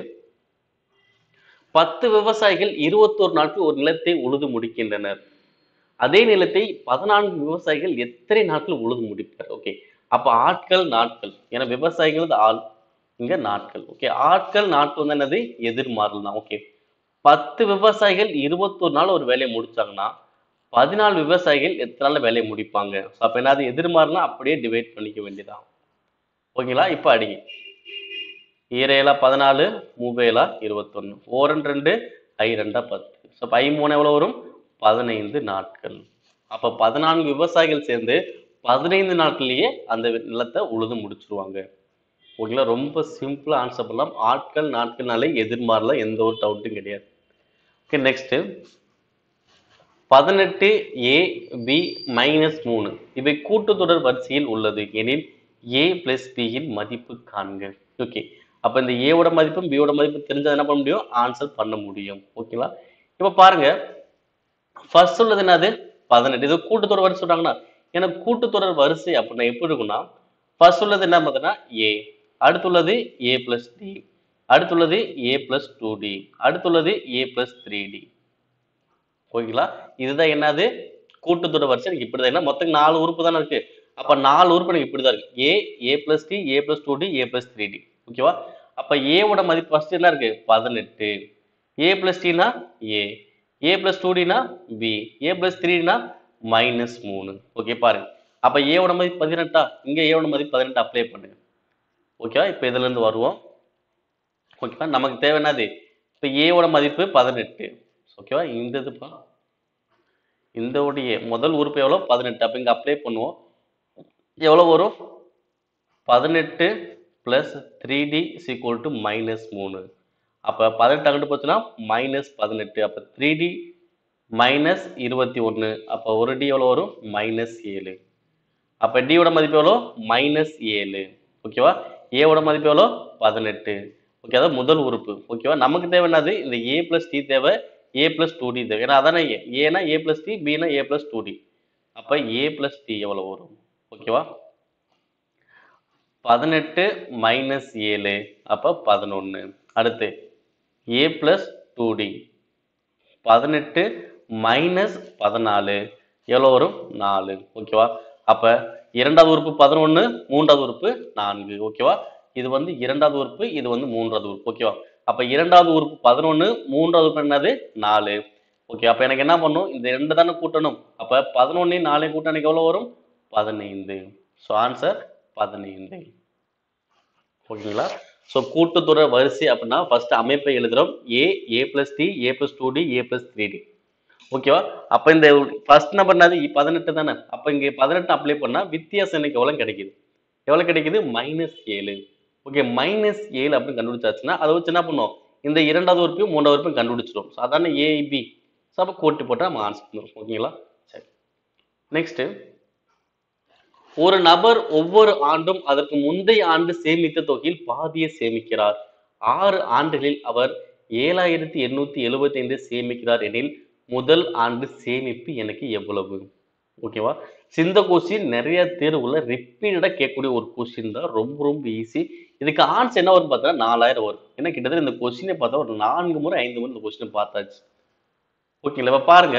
பத்து விவசாயிகள் இருபத்தோரு நாட்கள் ஒரு நிலத்தை உழுது முடிக்கின்றனர் அதே நிலத்தை பதினான்கு விவசாயிகள் எத்தனை நாட்கள் உழுது முடிப்பார் ஓகே அப்ப ஆட்கள் நாட்கள் ஏன்னா விவசாயிகள் ஆள் இங்க நாட்கள் ஓகே ஆட்கள் நாட்கள் வந்து என்னது எதிர்மாறல் தான் ஓகே பத்து விவசாயிகள் இருபத்தோரு நாள் ஒரு வேலையை முடிச்சாங்கன்னா பதினாலு விவசாயிகள் எத்தனை நாள்ல வேலையை முடிப்பாங்க ஸோ அப்போ என்னது எதிர்மாறலாம் அப்படியே டிவைட் பண்ணிக்க வேண்டியதான் ஓகேங்களா இப்போ அடிங்க ஈரேலா பதினாலு மூவேலா இருபத்தொன்று ஓரன் ரெண்டு ஐ ரெண்டா பத்து ஸோ அப்போ ஐ மூணு எவ்வளோ வரும் பதினைந்து நாட்கள் அப்போ பதினான்கு விவசாயிகள் சேர்ந்து பதினைந்து நாட்கள்லயே அந்த நிலத்தை உழுது முடிச்சிருவாங்க ஓகேங்களா ரொம்ப சிம்பிளா ஆன்சர் பண்ணலாம் ஆட்கள் நாட்கள்னாலே எதிர்மாறல எந்த ஒரு டவுட்டும் கிடையாது ஓகே நெக்ஸ்ட் பதினெட்டு ஏ பி மைனஸ் மூணு இவை கூட்டுத்தொடர் வரிசையில் உள்ளது எனில் ஏ பிளஸ் பியின் மதிப்பு காண்க ஓகே அப்ப இந்த ஏவோட மதிப்பும் பியோட மதிப்பும் தெரிஞ்சா என்ன பண்ண முடியும் ஆன்சர் பண்ண முடியும் ஓகேங்களா இப்போ பாருங்க ஃபர்ஸ்ட் உள்ளது என்னது பதினெட்டு இது கூட்டுத்தொடர் வரிசை சொல்றாங்கன்னா எனக்கு கூட்டுத்தொடர் வரிசை அப்படின்னா எப்படி இருக்கும்னா ஃபர்ஸ்ட் உள்ளது என்ன பார்த்தீங்கன்னா ஏ அடுத்துள்ளது ஏ பிளஸ் டி அடுத்துள்ளது ஏ பிளஸ் டூ டி அடுத்துள்ளது ஏ பிளஸ் த்ரீ டி ஓகேங்களா இதுதான் என்னது கூட்டுத்தொடர் வரிசை எனக்கு இப்படி தான் மொத்தம் நாலு உறுப்பு தானே இருக்கு அப்ப நாலு உறுப்பு எனக்கு இப்படி தான் இருக்கு A A plus D A plus two D A plus three D ஓகேவா அப்ப ஏவோட மதிப்பு ஃபர்ஸ்ட் என்ன இருக்கு பதினெட்டு ஏ பிளஸ் டினா ஏ ஏ பிளஸ் டூ டினா பி ஏ பிளஸ் த்ரீனா மைனஸ் மூணு ஓகே பாருங்க அப்ப ஏவோட மதிப்பு பதினெட்டா இங்க ஏவோட மதிப்பு பதினெட்டு அப்ளை பண்ணுங்க ஓகேவா இப்போ இதுல இருந்து வருவோம் ஓகேவா நமக்கு தேவை என்னது இப்போ ஏவோட மதிப்பு பதினெட்டு ஓகேவா இந்த இதுப்பா இந்த உடைய முதல் உறுப்பு எவ்வளோ பதினெட்டு அப்போ இங்கே அப்ளை பண்ணுவோம் எவ்வளோ வரும் பதினெட்டு plus three D equal to minus மூணு அப்போ பதினெட்டு அங்கிட்டு போச்சுன்னா மைனஸ் பதினெட்டு அப்போ த்ரீ டி மைனஸ் இருபத்தி ஒன்று அப்போ ஒரு டி எவ்வளோ வரும் மைனஸ் ஏழு அப்போ டியோட மதிப்பு எவ்வளோ மைனஸ் ஏழு ஓகேவா ஏவோட மதிப்பு எவ்வளோ பதினெட்டு ஓகே அதான் முதல் உறுப்பு ஓகேவா நமக்கு தேவை என்னது இந்த ஏ பிளஸ் டி தேவை ஏ பிளஸ் டூ டி தேவை ஏன்னா அதானே ஏ ஏனா ஏ பிளஸ் டி பினா ஏ பிளஸ் டூ டி அப்போ ஏ பிளஸ் டி எவ்வளோ வரும் ஓகேவா பதினெட்டு மைனஸ் ஏழு அப்போ பதினொன்று அடுத்து ஏ பிளஸ் டூ டி பதினெட்டு மைனஸ் பதினாலு எவ்வளோ வரும் நாலு ஓகேவா அப்போ இரண்டாவது உறுப்பு பதினொன்று மூன்றாவது உறுப்பு நான்கு ஓகேவா இது வந்து இரண்டாவது உறுப்பு இது வந்து மூன்றாவது உறுப்பு ஓகேவா அப்போ இரண்டாவது உறுப்பு பதினொன்று மூன்றாவது உறுப்பு என்னது நாலு ஓகே அப்போ எனக்கு என்ன பண்ணும் இந்த ரெண்டு தானே கூட்டணும் அப்போ பதினொன்னையும் நாலையும் கூட்ட எனக்கு எவ்வளோ வரும் பதினைந்து ஸோ ஆன்சர் பதினைந்து ஓகேங்களா ஸோ கூட்டுத்தொடர் வரிசை அப்படின்னா ஃபர்ஸ்ட் அமைப்பை எழுதுறோம் A A plus D A plus two D A plus three D ஓகேவா அப்போ இந்த ஃபர்ஸ்ட் நம்பர் என்னது பதினெட்டு தானே அப்போ இங்கே பதினெட்டு அப்ளை பண்ணால் வித்தியாசம் எனக்கு எவ்வளோ கிடைக்குது எவ்வளவு கிடைக்குது மைனஸ் ஏழு ஓகே மைனஸ் ஏழு அப்படின்னு கண்டுபிடிச்சாச்சுன்னா அதை வச்சு என்ன பண்ணுவோம் இந்த இரண்டாவது உறுப்பையும் மூன்றாவது உறுப்பையும் கண்டுபிடிச்சிடும் ஸோ அதான ஏபி ஸோ அப்போ கோட்டு போட்டால் நம்ம ஆன்சர் பண்ணுவோம் ஓகேங்களா சரி நெக்ஸ்ட் ஒரு நபர் ஒவ்வொரு ஆண்டும் அதற்கு முந்தைய ஆண்டு சேமித்த தொகையில் பாதியை சேமிக்கிறார் ஆறு ஆண்டுகளில் அவர் ஏழாயிரத்தி எண்ணூத்தி எழுபத்தி ஐந்து சேமிக்கிறார் எனில் முதல் ஆண்டு சேமிப்பு எனக்கு எவ்வளவு ஓகேவா இந்த கொஸ்டின் நிறைய தேர்வுல ரிப்பீட்டடா கேட்கக்கூடிய ஒரு கொஸ்டின் தான் ரொம்ப ரொம்ப ஈஸி இதுக்கு ஆன்சர் என்ன வரும் பார்த்தா நாலாயிரம் வரும் ஏன்னா கிட்டத்தட்ட இந்த கொஸ்டினை பார்த்தா ஒரு நான்கு முறை ஐந்து முறை இந்த கொஸ்டினை பார்த்தாச்சு ஓகேங்களா இப்ப பாருங்க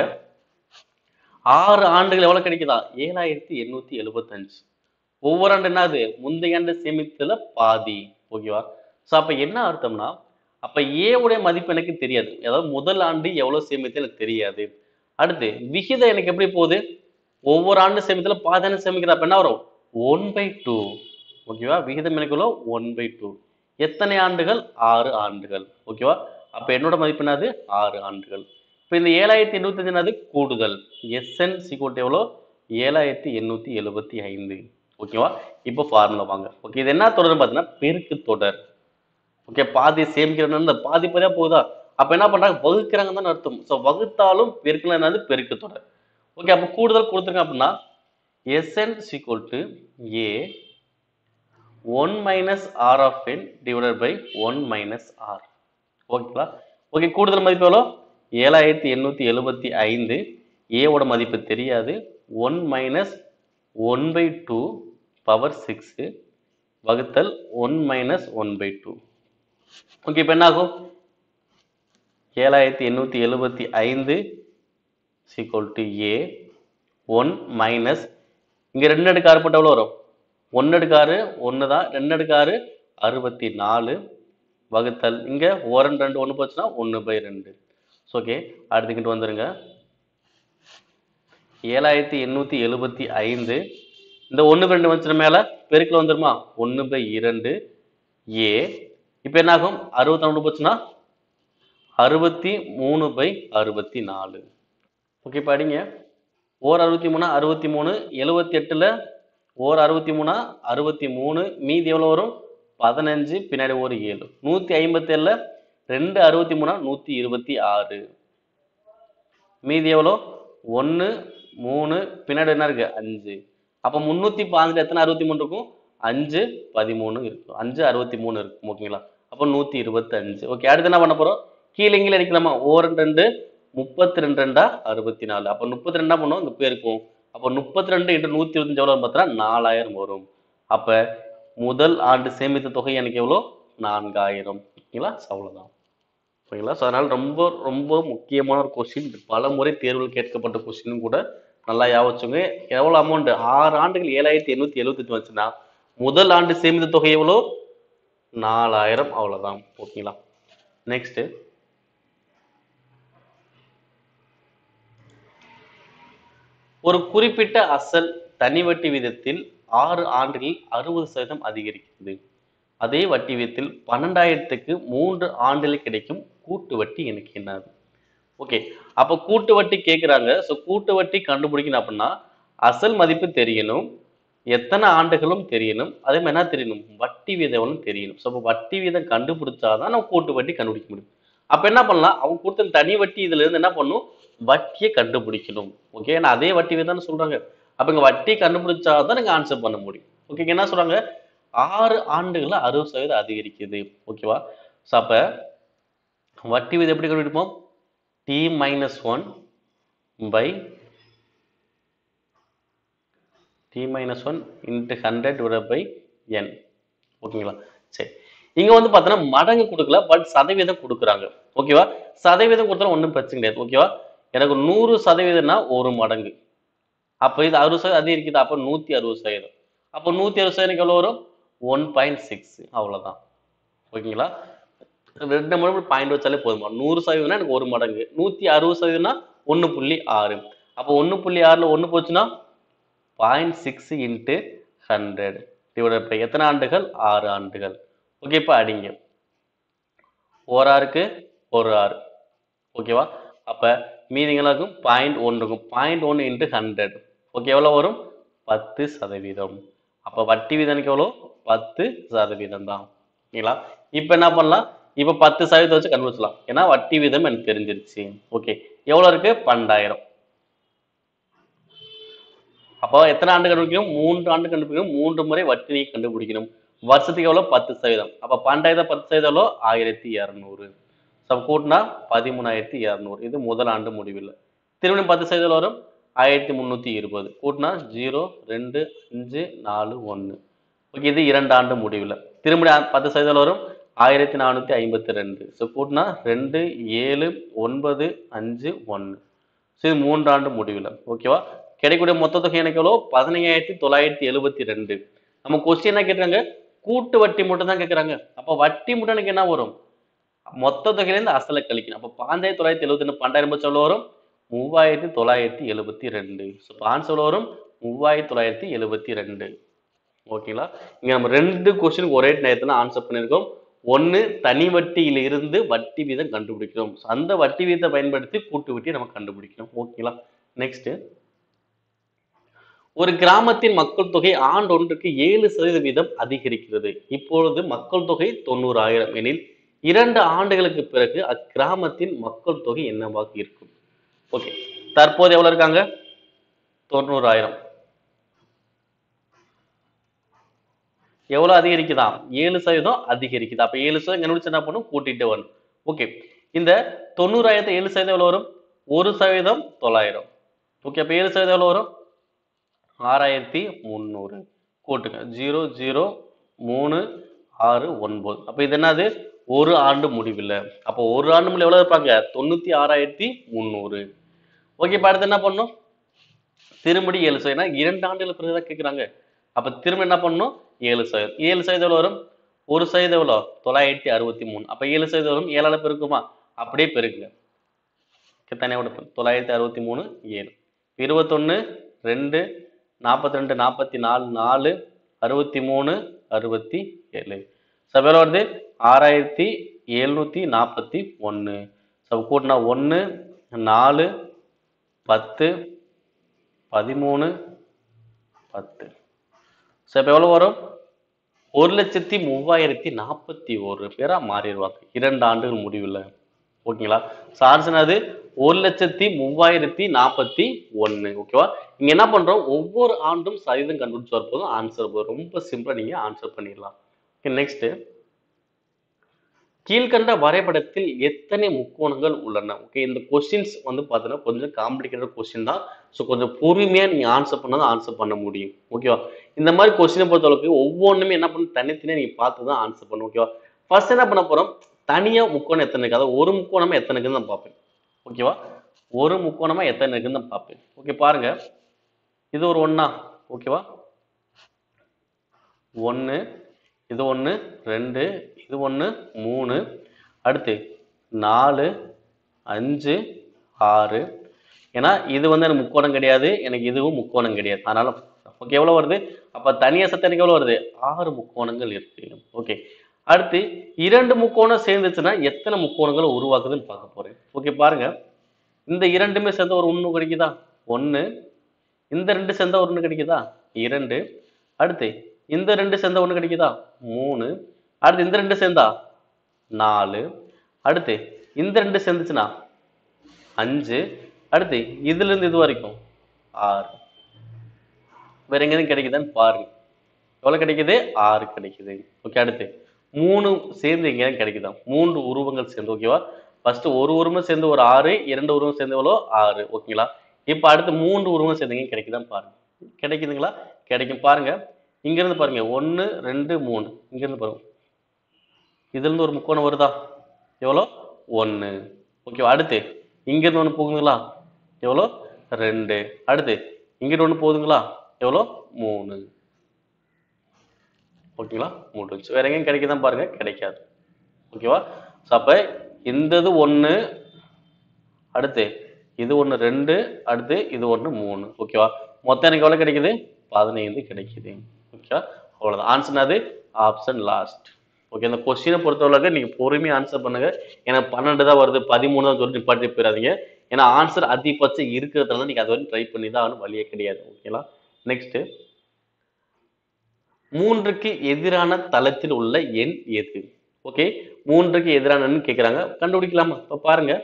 ஆறு ஆண்டுகள் எவ்வளவு கிடைக்குதா ஏழாயிரத்தி எண்ணூத்தி எழுபத்தஞ்சு ஒவ்வொரு ஆண்டு என்னது முந்தைய ஆண்டு சேமித்துல பாதி ஓகேவா ஸோ அப்ப என்ன அர்த்தம்னா அப்ப ஏ உடைய மதிப்பு எனக்கு தெரியாது அதாவது முதல் ஆண்டு எவ்வளவு சேமித்து எனக்கு தெரியாது அடுத்து விகிதம் எனக்கு எப்படி போகுது ஒவ்வொரு ஆண்டு சேமித்துல பாதி சேமிக்கிற அப்ப என்ன வரும் ஒன் பை டூ ஓகேவா விகிதம் எனக்கு எவ்வளோ ஒன் பை டூ எத்தனை ஆண்டுகள் ஆறு ஆண்டுகள் ஓகேவா அப்ப என்னோட மதிப்பு என்னது ஆறு ஆண்டுகள் இப்போ இந்த ஏழாயிரத்தி எண்ணூத்தி என்னது கூடுதல் எஸ்என் சிகோட் எவ்வளோ ஏழாயிரத்தி எண்ணூத்தி எழுபத்தி ஐந்து ஓகேவா இப்போ ஃபார்முலா வாங்க ஓகே இது என்ன தொடர்னு பார்த்தீங்கன்னா பெருக்கு தொடர் ஓகே பாதி சேமிக்கிறது இந்த பாதி பாதியா போகுதா அப்ப என்ன பண்றாங்க வகுக்கிறாங்க தான் அர்த்தம் ஸோ வகுத்தாலும் பெருக்கலாம் என்னது பெருக்கு தொடர் ஓகே அப்போ கூடுதல் கொடுத்துருங்க அப்படின்னா SN equal to A one minus R of N divided by one minus R ஓகேங்களா ஓகே கூடுதல் மதிப்பு எவ்வளோ ஏழாயிரத்தி எண்ணூற்றி எழுபத்தி ஐந்து ஏவோட மதிப்பு தெரியாது one minus one by two power six வகுத்தல் one minus one by two okay இப்போ என்ன ஆகும் ஏழாயிரத்தி எண்ணூற்றி எழுபத்தி ஐந்து equal to A one minus இங்கே ரெண்டு அடுக்கு ஆறு போட்டால் எவ்வளோ வரும் ஒன்று அடுக்கு ஆறு ஒன்று தான் ரெண்டு அடுக்கு ஆறு அறுபத்தி நாலு வகுத்தல் இங்கே ஓரன் ரெண்டு ஒன்று போச்சுன்னா ஒன்று பை ரெண்டு ஸோ ஓகே அடுத்துக்கிட்டு வந்துருங்க ஏழாயிரத்தி எண்ணூற்றி எழுபத்தி ஐந்து இந்த ஒன்று பை ரெண்டு வந்துச்சு மேலே பெருக்கில் வந்துருமா ஒன்று பை இரண்டு ஏ இப்போ என்ன ஆகும் அறுபத்தி ஒன்று போச்சுன்னா அறுபத்தி மூணு பை அறுபத்தி நாலு ஓகே படிங்க ஓர் அறுபத்தி மூணா அறுபத்தி மூணு எழுபத்தி எட்டில் ஓர் அறுபத்தி மூணா அறுபத்தி மூணு மீதி எவ்வளோ வரும் பதினஞ்சு பின்னாடி ஒரு ஏழு நூற்றி ஐம்பத்தேழில் ரெண்டு அறுபத்தி மூணா நூற்றி இருபத்தி ஆறு மீதி எவ்வளோ ஒன்று மூணு பின்னாடி என்ன இருக்கு அஞ்சு அப்போ முந்நூற்றி பாஞ்சில் எத்தனை அறுபத்தி மூணு இருக்கும் அஞ்சு பதிமூணு இருக்கும் அஞ்சு அறுபத்தி மூணு இருக்கும் ஓகேங்களா அப்போ நூற்றி இருபத்தஞ்சு ஓகே அடுத்து என்ன பண்ண போகிறோம் கீழே கீழே அடிக்கலாமா ஓர் ரெண்டு முப்பத்தி ரெண்டு ரெண்டா அறுபத்தி நாலு அப்போ முப்பத்தி ரெண்டா பண்ணுவோம் இங்கே போயிருக்கும் அப்போ முப்பத்தி ரெண்டு இன்ட்டு நூற்றி இருபத்தஞ்சு எவ்வளோ பார்த்தோன்னா நாலாயிரம் வரும் அப்போ முதல் ஆண்டு சேமித்த தொகை எனக்கு எவ்வளோ நான்காயிரம் ஓகேங்களா So, அவ்வளவுதான் ஓகேங்களா ஸோ அதனால் ரொம்ப ரொம்ப முக்கியமான ஒரு கொஸ்டின் பல முறை தேர்வில் கேட்கப்பட்ட கொஸ்டினும் கூட நல்லா ஞாபகம் வச்சுங்க எவ்வளோ அமௌண்ட் ஆறு ஆண்டுகள் ஏழாயிரத்தி எண்ணூற்றி எழுபத்தெட்டு வந்துச்சுன்னா முதல் ஆண்டு சேமித்த தொகை எவ்வளோ நாலாயிரம் அவ்வளோதான் ஓகேங்களா நெக்ஸ்ட் ஒரு குறிப்பிட்ட அசல் தனி வட்டி விதத்தில் ஆறு ஆண்டுகளில் அறுபது சதவீதம் அதிகரிக்கிறது அதே வட்டி விதத்தில் பன்னெண்டாயிரத்துக்கு மூன்று ஆண்டுகளில் கிடைக்கும் கூட்டு வட்டி எனக்கு என்னது ஓகே அப்போ கூட்டு வட்டி கேட்குறாங்க ஸோ கூட்டு வட்டி கண்டுபிடிக்கணும் அப்படின்னா அசல் மதிப்பு தெரியணும் எத்தனை ஆண்டுகளும் தெரியணும் அதே மாதிரி என்ன தெரியணும் வட்டி வீதம்னு தெரியணும் ஸோ அப்போ வட்டி வீதம் கண்டுபிடிச்சாதான் நம்ம கூட்டு வட்டி கண்டுபிடிக்க முடியும் அப்போ என்ன பண்ணலாம் அவங்க கொடுத்த தனி வட்டி இதுல இருந்து என்ன பண்ணும் வட்டியை கண்டுபிடிக்கணும் ஓகே ஏன்னா அதே வட்டி வீதம்னு சொல்றாங்க அப்போ இங்க வட்டி கண்டுபிடிச்சாதான் நீங்க ஆன்சர் பண்ண முடியும் ஓகே என்ன சொல்றாங்க ஆறு ஆண்டுகள்ல அறுபது சதவீதம் அதிகரிக்குது ஓகேவா ஸோ அப்போ வட்டி வீதம் எப்படி கண்டுபிடிப்போம் T minus one by T minus one into hundred divide by N ஓகேங்களா சரி இங்க வந்து பார்த்தோன்னா மடங்கு கொடுக்கல பட் சதவீதம் கொடுக்குறாங்க ஓகேவா சதவீதம் கொடுத்தாலும் ஒன்றும் பிரச்சனை கிடையாது ஓகேவா எனக்கு நூறு சதவீதம்னா ஒரு மடங்கு அப்போ இது அறுபது சதவீதம் அதிகரிக்குது அப்போ நூற்றி அறுபது சதவீதம் அப்போ நூற்றி அறுபது சதவீதம் எவ்வளோ வரும் ஒன் பாயிண்ட் சிக்ஸ் அவ்வளோதான் ஓகேங்களா ரெண்டு மடங்கு பாயிண்ட் வச்சாலே போதுமா நூறு சதவீதம்னா எனக்கு ஒரு மடங்கு நூற்றி அறுபது சதவீதம்னா ஒன்று புள்ளி ஆறு அப்போ ஒன்று புள்ளி ஆறில் ஒன்று போச்சுன்னா point six into hundred divide by எத்தனை ஆண்டுகள் ஆறு ஆண்டுகள் ஓகே இப்போ அடிங்க ஒரு ஆறுக்கு ஒரு ஆறு ஓகேவா அப்போ மீதிங்களாக்கும் பாயிண்ட் ஒன்று இருக்கும் பாயிண்ட் ஒன்று இன்ட்டு ஹண்ட்ரட் ஓகே எவ்வளோ வரும் பத்து சதவீதம் அப்போ வட்டி வீதம் எனக்கு எவ்வளோ பத்து சதவீதம் தான் ஓகேங்களா இப்போ என்ன பண்ணலாம் இப்போ பத்து சதவீதம் வச்சு கண்டுபிடிச்சலாம் ஏன்னா வட்டி வீதம் எனக்கு தெரிஞ்சிருச்சு ஓகே எவ்வளோ இருக்கு பன்னெண்டாயிரம் அப்போ எத்தனை ஆண்டு கண்டுபிடிக்கணும் மூன்று ஆண்டு கண்டுபிடிக்கணும் மூன்று முறை வட்டி நீ கண்டுபிடிக்கணும் வருஷத்துக்கு எவ்வளோ பத்து சதவீதம் அப்போ பன்னெண்டாயிரத்தி பத்து சதவீதம் எவ்வளோ ஆயிரத்தி இரநூறு ஸோ கூட்டினா பதிமூணாயிரத்தி இரநூறு இது முதல் ஆண்டு முடிவில் திருமணம் பத்து சதவீதம் வரும் ஆயிரத்தி முந்நூற்றி இருபது கூட்டினா ஜீரோ ரெண்டு அஞ்சு நாலு ஒன்று ஓகே இது இரண்டு ஆண்டு முடிவில் திருமணி பத்து சதவீதம் வரும் ஆயிரத்தி நானூற்றி ஐம்பத்தி ரெண்டு ஸோ கூட்டினா ரெண்டு ஏழு ஒன்பது அஞ்சு ஒன்று ஸோ இது மூன்றாண்டு முடிவில் ஓகேவா கிடைக்கக்கூடிய மொத்த தொகை எனக்கு எவ்வளோ பதினையாயிரத்தி தொள்ளாயிரத்தி எழுபத்தி ரெண்டு நம்ம கொஸ்டின் என்ன கேட்குறாங்க கூட்டு வட்டி மட்டும் தான் கேட்குறாங்க அப்போ வட்டி மட்டும் எனக்கு என்ன வரும் மொத்த தொகையிலேருந்து அசலை கழிக்கணும் அப்போ பாஞ்சாயிரத்தி தொள்ளாயிரத்தி எழுபத்தி ரெண்டு பன்னெண்டாயிரம் பட்சம் எவ்வளோ வரும் மூவாயிரத்தி தொள்ளாயிரத்தி எழுபத்தி ரெண்டு ஸோ பாஞ்சு எவ்வளோ வரும் மூவாயிரத்தி தொள்ளாயிரத்தி எழுபத்தி ரெண்டு ஓகேங்களா இங்கே நம்ம ரெண்டு கொஸ்டினுக்கு ஒரே நேரத்தில் ஆன்சர் பண்ணியிருக்கோம் ஒன்று தனி வட்டியில இருந்து வட்டி வீதம் கண்டுபிடிக்கிறோம் So, அந்த வட்டி வீதத்தை பயன்படுத்தி கூட்டு வட்டியை நம்ம கண்டுபிடிக்கணும் ஓகேங்களா நெக்ஸ்ட் ஒரு கிராமத்தின் மக்கள் தொகை ஆண்டொன்றுக்கு ஏழு சதவீத வீதம் அதிகரிக்கிறது இப்பொழுது மக்கள் தொகை தொண்ணூறாயிரம் எனில் இரண்டு ஆண்டுகளுக்கு பிறகு அக்கிராமத்தின் மக்கள் தொகை என்னவாக இருக்கும் ஓகே தற்போது எவ்வளவு இருக்காங்க தொண்ணூறாயிரம் எவ்வளவு அதிகரிக்குதா ஏழு சதவீதம் அதிகரிக்குது அப்ப ஏழு சதவீதம் கண்டுபிடிச்சு என்ன பண்ணும் கூட்டிட்டு வரணும் ஓகே இந்த தொண்ணூறாயிரத்தி ஏழு சதவீதம் எவ்வளவு வரும் ஒரு சதவீதம் தொள்ளாயிரம் ஓகே அப்ப ஏழு சதவீதம் எவ்வளவு வரும் ஆறாயிரத்தி முந்நூறு கூட்டுங்க ஜீரோ ஜீரோ மூணு ஆறு ஒன்பது அப்ப இது என்னது ஒரு ஆண்டு முடிவில் அப்போ ஒரு ஆண்டு முடிவில் எவ்வளவு இருப்பாங்க தொண்ணூத்தி ஆறாயிரத்தி முந்நூறு ஓகே இப்ப அடுத்து என்ன பண்ணும் திரும்படி ஏழு சதவீதம் இரண்டு ஆண்டுகள் பிறகு தான் கேட்குறாங்க அப்போ திரும்ப என்ன பண்ணணும் ஏழு சதவீதம் ஏழு சதவீதம் எவ்வளோ வரும் ஒரு சதவீதம் எவ்வளோ தொள்ளாயிரத்தி அறுபத்தி மூணு அப்போ ஏழு சதவீதம் வரும் ஏழால பெருக்குமா அப்படியே பெருக்குங்க தனியாக கொடுப்பேன் தொள்ளாயிரத்தி அறுபத்தி மூணு ஏழு இருபத்தொன்று ரெண்டு நாற்பத்தி ரெண்டு நாற்பத்தி நாலு நாலு அறுபத்தி மூணு அறுபத்தி ஏழு சபை வருது ஆறாயிரத்தி எழுநூற்றி நாற்பத்தி ஒன்று சபை கூட்டினா ஒன்று நாலு பத்து பதிமூணு பத்து ஸோ இப்போ எவ்வளோ வரும் ஒரு லட்சத்தி மூவாயிரத்தி நாற்பத்தி ஒரு பேராக மாறிடுவாங்க இரண்டு ஆண்டுகள் முடிவில் ஓகேங்களா சார்ஜனது ஒரு லட்சத்தி மூவாயிரத்தி நாற்பத்தி ஒன்று ஓகேவா இங்க என்ன பண்றோம் ஒவ்வொரு ஆண்டும் சதவீதம் கண்டுபிடிச்சு வரப்போதும் ஆன்சர் போதும் ரொம்ப சிம்பிளா நீங்க ஆன்சர் பண்ணிடலாம் ஓகே நெக்ஸ்ட் கீழ்கண்ட வரைபடத்தில் எத்தனை முக்கோணங்கள் உள்ளன ஓகே இந்த கொஸ்டின்ஸ் வந்து பார்த்தீங்கன்னா கொஞ்சம் காம்ப்ளிகேட்டட் கொஸ்டின் தான் ஸோ கொஞ்சம் பொறுமையாக நீங்கள் ஆன்சர் பண்ணால் ஆன்சர் பண்ண முடியும் ஓகேவா இந்த மாதிரி கொஸ்டினை பொறுத்தளவுக்கு ஒவ்வொன்றுமே என்ன பண்ணணும் தனித்தனியாக நீங்கள் பார்த்து தான் ஆன்சர் பண்ணணும் ஓகேவா ஃபர்ஸ்ட் என்ன பண்ண போகிறோம் தனியாக முக்கோணம் எத்தனை இருக்கு அதாவது ஒரு முக்கோணமா எத்தனை இருக்குன்னு நான் பார்ப்பேன் ஓகேவா ஒரு முக்கோணமா எத்தனை இருக்குன்னு நான் பார்ப்பேன் ஓகே பாருங்க இது ஒரு ஒண்ணா ஓகேவா ஒன்று இது ஒன்று ரெண்டு இது ஒன்று மூணு அடுத்து நாலு அஞ்சு ஆறு ஏன்னா இது வந்து எனக்கு முக்கோணம் கிடையாது எனக்கு இதுவும் முக்கோணம் கிடையாது அதனால ஓகே எவ்வளோ வருது அப்போ தனியாக சத்த எனக்கு எவ்வளோ வருது ஆறு முக்கோணங்கள் இருக்கு ஓகே அடுத்து இரண்டு முக்கோணம் சேர்ந்துச்சுன்னா எத்தனை முக்கோணங்கள் உருவாக்குதுன்னு பார்க்க போறேன் ஓகே பாருங்க இந்த இரண்டுமே சேர்ந்த ஒரு ஒன்று கிடைக்குதா ஒன்று இந்த ரெண்டு சேர்ந்தா ஒரு ஒன்று கிடைக்குதா இரண்டு அடுத்து இந்த ரெண்டு சேர்ந்தா ஒன்று கிடைக்குதா மூணு அடுத்து இந்த ரெண்டு சேர்ந்தா நாலு அடுத்து இந்த ரெண்டு சேர்ந்துச்சுன்னா அஞ்சு அடுத்து இதுல இருந்து இது வரைக்கும் ஆறு வேற எங்கேயும் கிடைக்குதான்னு பாருங்க எவ்வளவு கிடைக்குது ஆறு கிடைக்குது ஓகே அடுத்து மூணு சேர்ந்து எங்கேயும் கிடைக்குதா மூன்று உருவங்கள் சேர்ந்து ஓகேவா ஃபர்ஸ்ட் ஒரு உருவம் சேர்ந்து ஒரு ஆறு இரண்டு உருவம் சேர்ந்து எவ்வளோ ஆறு ஓகேங்களா இப்போ அடுத்து மூன்று உருவம் சேர்ந்து எங்கேயும் கிடைக்குதான்னு பாருங்க கிடைக்குதுங்களா கிடைக்கும் பாருங்க இங்க இருந்து பாருங்க ஒன்று ரெண்டு மூணு இங்க இருந்து பாருங்க இதுல இருந்து ஒரு முக்கோணம் வருதா எவ்வளோ ஒன்று ஓகேவா அடுத்து இங்க இருந்து ஒன்று போகுதுங்களா எவ்வளோ ரெண்டு அடுத்து இங்கிட்டு ஒன்று போகுதுங்களா எவ்வளோ மூணு ஓகேங்களா முடிஞ்சு வேற எங்கேயும் கிடைக்குதான் பாருங்க கிடைக்காது ஓகேவா ஸோ அப்போ இந்த இது ஒன்று அடுத்து இது ஒன்று ரெண்டு அடுத்து இது ஒன்று மூணு ஓகேவா மொத்தம் எனக்கு எவ்வளோ கிடைக்குது பதினைந்து கிடைக்குது ஓகேவா அவ்வளோதான் ஆன்சர் அது ஆப்ஷன் லாஸ்ட் ஓகே இந்த கொஸ்டினை பொறுத்தவரைக்கும் நீங்கள் பொறுமையாக ஆன்சர் பண்ணுங்க எனக்கு பன்னெண்டு தான் வருது பதிமூணு தான் சொல்லி நிப்பாட்டி போயிடாதீங்க ஏன்னா ஆன்சர் அதிகபட்சம் இருக்கிறதுனால நீங்கள் அது வரைக்கும் ட்ரை பண்ணி தான் ஆகணும் வழியே கிடையாது ஓகேங்களா நெக்ஸ்ட்டு மூன்றுக்கு எதிரான தளத்தில் உள்ள எண் எது ஓகே மூன்றுக்கு எதிரான எண் கேட்குறாங்க கண்டுபிடிக்கலாமா இப்போ பாருங்க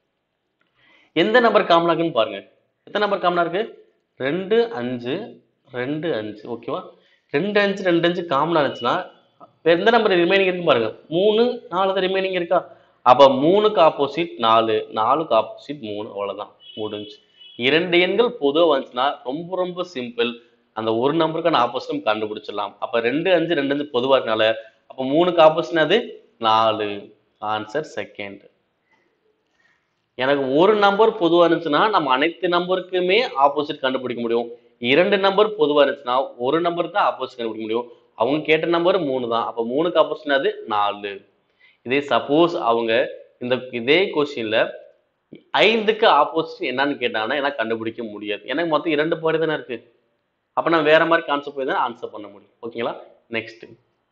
எந்த நம்பர் காமனா இருக்குன்னு பாருங்க எத்தனை நம்பர் காமனா இருக்கு ரெண்டு அஞ்சு ரெண்டு அஞ்சு ஓகேவா ரெண்டு அஞ்சு ரெண்டு அஞ்சு காமனா இருந்துச்சுன்னா இப்ப எந்த நம்பர் ரிமைனிங் இருக்கு பாருங்க மூணு நாலு தான் ரிமைனிங் இருக்கா அப்ப மூணுக்கு ஆப்போசிட் நாலு நாலுக்கு ஆப்போசிட் மூணு அவ்வளவுதான் முடிஞ்சு இரண்டு எண்கள் பொதுவா வந்துச்சுன்னா ரொம்ப ரொம்ப சிம்பிள் அந்த ஒரு நம்பருக்கான ஆப்போசிட் நம்ம கண்டுபிடிச்சிடலாம் அப்ப ரெண்டு அஞ்சு ரெண்டு அஞ்சு பொதுவா இருக்கனால அப்ப மூணுக்கு ஆப்போசிட் அது நாலு ஆன்சர் செகண்ட் எனக்கு ஒரு நம்பர் பொதுவா இருந்துச்சுன்னா நம்ம அனைத்து நம்பருக்குமே ஆப்போசிட் கண்டுபிடிக்க முடியும் இரண்டு நம்பர் பொதுவா இருந்துச்சுன்னா ஒரு நம்பர் தான் ஆப்போசிட் கண்டுபிடிக்க முடியும் அவங்க கேட்ட நம்பர் மூணு தான் அப்ப மூணுக்கு ஆப்போசிட் அது நாலு இதே சப்போஸ் அவங்க இந்த இதே கொஸ்டின்ல ஐந்துக்கு ஆப்போசிட் என்னன்னு கேட்டாங்கன்னா எனக்கு கண்டுபிடிக்க முடியாது எனக்கு மொத்தம் இரண்டு பாடி தானே இருக்கு அப்ப நான் வேற மாதிரி கான்செப்ட் போய் தான் ஆன்சர் பண்ண முடியும் ஓகேங்களா நெக்ஸ்ட்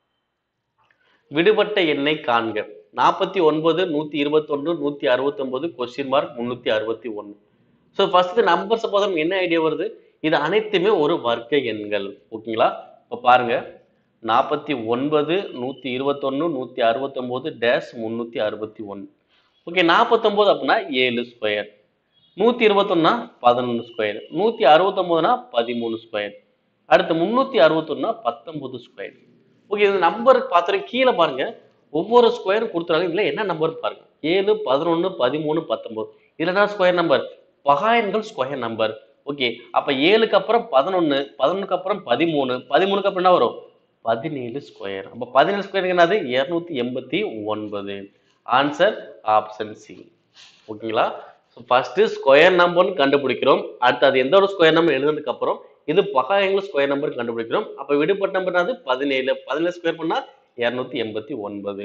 விடுபட்ட எண்ணை காண்க நாற்பத்தி ஒன்பது நூத்தி இருபத்தொன்று நூத்தி அறுபத்தி ஒன்பது கொஸ்டின் மார்க் முன்னூத்தி அறுபத்தி ஒன்று ஸோ ஃபர்ஸ்ட் நம்பர்ஸ் பார்த்தா என்ன ஐடியா வருது இது அனைத்துமே ஒரு வர்க்க எண்கள் ஓகேங்களா இப்போ பாருங்க நாற்பத்தி ஒன்பது நூத்தி இருபத்தொன்னு நூத்தி அறுபத்தொன்பது டேஷ் முன்னூத்தி அறுபத்தி ஒன்று ஓகே நாற்பத்தொன்பது அப்படின்னா ஏழு ஸ்கொயர் நூத்தி இருபத்தொன்னா பதினொன்று ஸ்கொயர் நூத்தி அறுபத்தொன்பதுனா பதிமூணு ஸ்கொயர் அடுத்து முன்னூத்தி அறுபத்தொன்னா பத்தொன்பது ஸ்கொயர் ஓகே இந்த நம்பர் பார்த்துட்டு கீழே பாருங்க ஒவ்வொரு ஸ்கொயரும் கொடுத்துறாங்க இதுல என்ன நம்பர் பாருங்க ஏழு பதினொன்று பதிமூணு பத்தொன்பது இதுல என்ன ஸ்கொயர் நம்பர் பகாயன்கள் ஸ்கொயர் நம்பர் ஓகே அப்ப ஏழுக்கு அப்புறம் பதினொன்னு பதினொன்னுக்கு அப்புறம் பதிமூணு பதிமூணுக்கு அப்புறம் என்ன வரும் பதினேழு ஸ்கொயர் அப்ப பதினேழு ஸ்கொயர் என்னது இருநூத்தி எண்பத்தி ஒன்பது ஆன்சர் ஆப்ஷன் சி ஓகேங்களா ஸோ ஃபர்ஸ்ட் ஸ்கொயர் நம்பர்னு கண்டுபிடிக்கிறோம் அடுத்து அது எந்த ஒரு ஸ்கொயர் நம்பர் எழுதுனதுக்கு அப்புறம் இது பகாயங்கள் ஸ்கொயர் நம்பர் கண்டுபிடிக்கிறோம் அப்ப விடுபட்ட நம்பர் அது பதினேழு பதினேழு ஸ்கொயர் பண்ணா இருநூத்தி எண்பத்தி ஒன்பது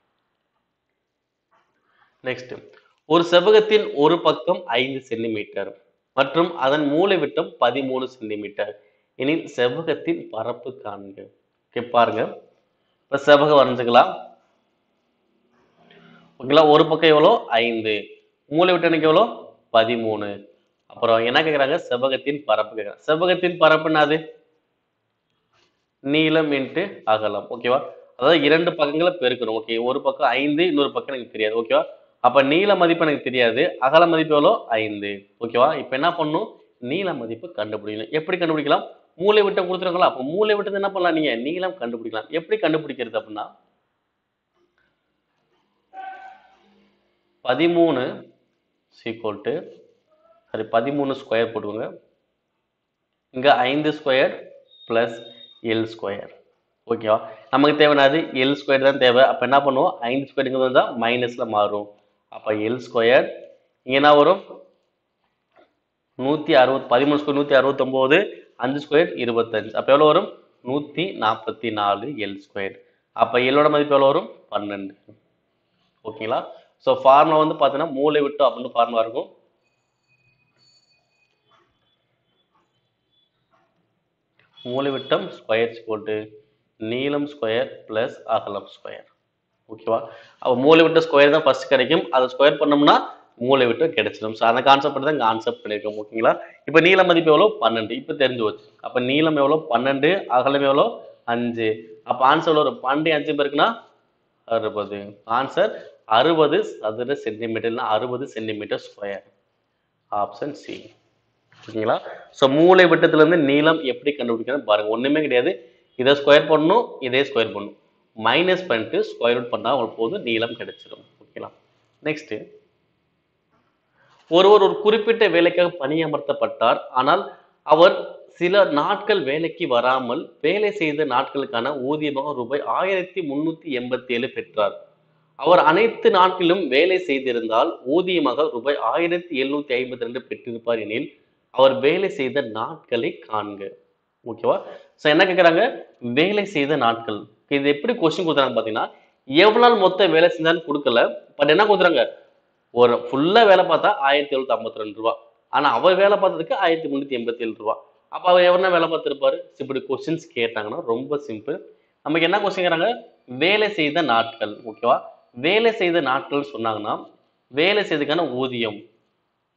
நெக்ஸ்ட் ஒரு செவ்வகத்தின் ஒரு பக்கம் ஐந்து சென்டிமீட்டர் மற்றும் அதன் மூலை விட்டம் பதிமூணு சென்டிமீட்டர் எனில் செவ்வகத்தின் பரப்பு காண்க ஓகே பாருங்க இப்ப செவ்வகம் வரைஞ்சுக்கலாம் ஓகேங்களா ஒரு பக்கம் எவ்வளோ ஐந்து மூலை விட்டம் எனக்கு எவ்வளோ பதிமூணு அப்புறம் என்ன கேக்குறாங்க செவ்வகத்தின் பரப்பு கேக்குறாங்க செவ்வகத்தின் பரப்பு என்னது நீளம் இன்ட்டு அகலம் ஓகேவா அதாவது இரண்டு பக்கங்களை பெருக்கணும் ஓகே ஒரு பக்கம் ஐந்து இன்னொரு பக்கம் எனக்கு தெரியாது ஓகேவா அப்ப நீள மதிப்பு எனக்கு தெரியாது அகல மதிப்பு எவ்வளோ ஐந்து ஓகேவா இப்போ என்ன பண்ணணும் நீள மதிப்பு கண்டுபிடிக்கணும் எப்படி கண்டுபிடிக்கலாம் மூளை விட்டம் கொடுத்துருங்களா அப்போ மூளை விட்டது என்ன பண்ணலாம் நீங்க நீளம் கண்டுபிடிக்கலாம் எப்படி கண்டுபிடிக்கிறது அப்படின்னா பதிமூணு சீக்வல் டு சரி பதிமூணு ஸ்கொயர் போட்டுக்கோங்க இங்க ஐந்து ஸ்கொயர் பிளஸ் எல் ஸ்கொயர் ஓகேவா நமக்கு தேவையானது எல் ஸ்கொயர் தான் தேவை அப்போ என்ன பண்ணுவோம் ஐந்து ஸ்கொயருங்கிறது வந்தால் மைனஸில் மாறும் அப்போ எல் ஸ்கொயர் இங்கே என்ன வரும் நூற்றி அறுபத் பதிமூணு ஸ்கொயர் நூற்றி அறுபத்தொம்போது அஞ்சு ஸ்கொயர் இருபத்தஞ்சு அப்போ எவ்வளோ வரும் நூற்றி நாற்பத்தி நாலு எல் ஸ்கொயர் அப்போ எல்லோட மதிப்பு எவ்வளோ வரும் பன்னெண்டு ஓகேங்களா ஸோ ஃபார்முலா வந்து பார்த்தீங்கன்னா மூளை விட்டு அப்படின்னு ஃபார்முலா இருக்கும் மூலைவிட்டம் ஸ்கொயர் போட்டு நீளம் ஸ்கொயர் பிளஸ் அகலம் ஸ்கொயர் ஓகேவா அப்போ மூலைவிட்ட ஸ்கொயர் தான் ஃபர்ஸ்ட் கிடைக்கும் அதை ஸ்கொயர் பண்ணோம்னா மூலைவிட்டம் கிடைச்சிடும் ஸோ அந்த கான்செப்ட் தான் இங்கே ஆன்சர் பண்ணியிருக்கோம் ஓகேங்களா இப்போ நீள மதிப்பு எவ்வளோ பன்னெண்டு இப்போ தெரிஞ்சு வச்சு அப்போ நீளம் எவ்வளோ பன்னெண்டு அகலம் எவ்வளோ அஞ்சு அப்போ ஆன்சர் எவ்வளோ வரும் பன்னெண்டு அஞ்சு பேருக்குன்னா அறுபது ஆன்சர் அறுபது சதுர சென்டிமீட்டர்னா அறுபது சென்டிமீட்டர் ஸ்கொயர் ஆப்ஷன் சி ஓகேங்களா ஸோ மூளை விட்டத்துலேருந்து நீளம் எப்படி கண்டுபிடிக்கணும் பாருங்க ஒன்றுமே கிடையாது இதை ஸ்கொயர் பண்ணணும் இதே ஸ்கொயர் பண்ணணும் மைனஸ் பண்ணிட்டு ஸ்கொயர் ரூட் பண்ணால் உங்களுக்கு போதும் நீளம் கிடைச்சிடும் ஓகேங்களா நெக்ஸ்ட் ஒருவர் ஒரு குறிப்பிட்ட வேலைக்காக பணியமர்த்தப்பட்டார் ஆனால் அவர் சில நாட்கள் வேலைக்கு வராமல் வேலை செய்த நாட்களுக்கான ஊதியமாக ரூபாய் ஆயிரத்தி முன்னூத்தி எண்பத்தி ஏழு பெற்றார் அவர் அனைத்து நாட்களிலும் வேலை செய்திருந்தால் ஊதியமாக ரூபாய் ஆயிரத்தி எழுநூத்தி ஐம்பத்தி ரெண்டு பெற்றிருப்பார் எனில் அவர் வேலை செய்த நாட்களை காண்க ஓகேவா ஸோ என்ன கேட்குறாங்க வேலை செய்த நாட்கள் இது எப்படி கொஸ்டின் கொடுக்குறாங்க பார்த்தீங்கன்னா எவ்வளவு நாள் மொத்த வேலை செஞ்சாலும் கொடுக்கல பட் என்ன கொடுக்குறாங்க ஒரு ஃபுல்லாக வேலை பார்த்தா ஆயிரத்தி எழுநூத்தி ஐம்பத்தி ரெண்டு ரூபா ஆனால் அவர் வேலை பார்த்ததுக்கு ஆயிரத்தி முந்நூற்றி எண்பத்தி ஏழு ரூபா அப்போ அவர் எவ்வளோ வேலை பார்த்துருப்பாரு இப்படி கொஸ்டின்ஸ் கேட்டாங்கன்னா ரொம்ப சிம்பிள் நமக்கு என்ன கொஸ்டின்ங்கிறாங்க வேலை செய்த நாட்கள் ஓகேவா வேலை செய்த நாட்கள் சொன்னாங்கன்னா வேலை செய்ததுக்கான ஊதியம்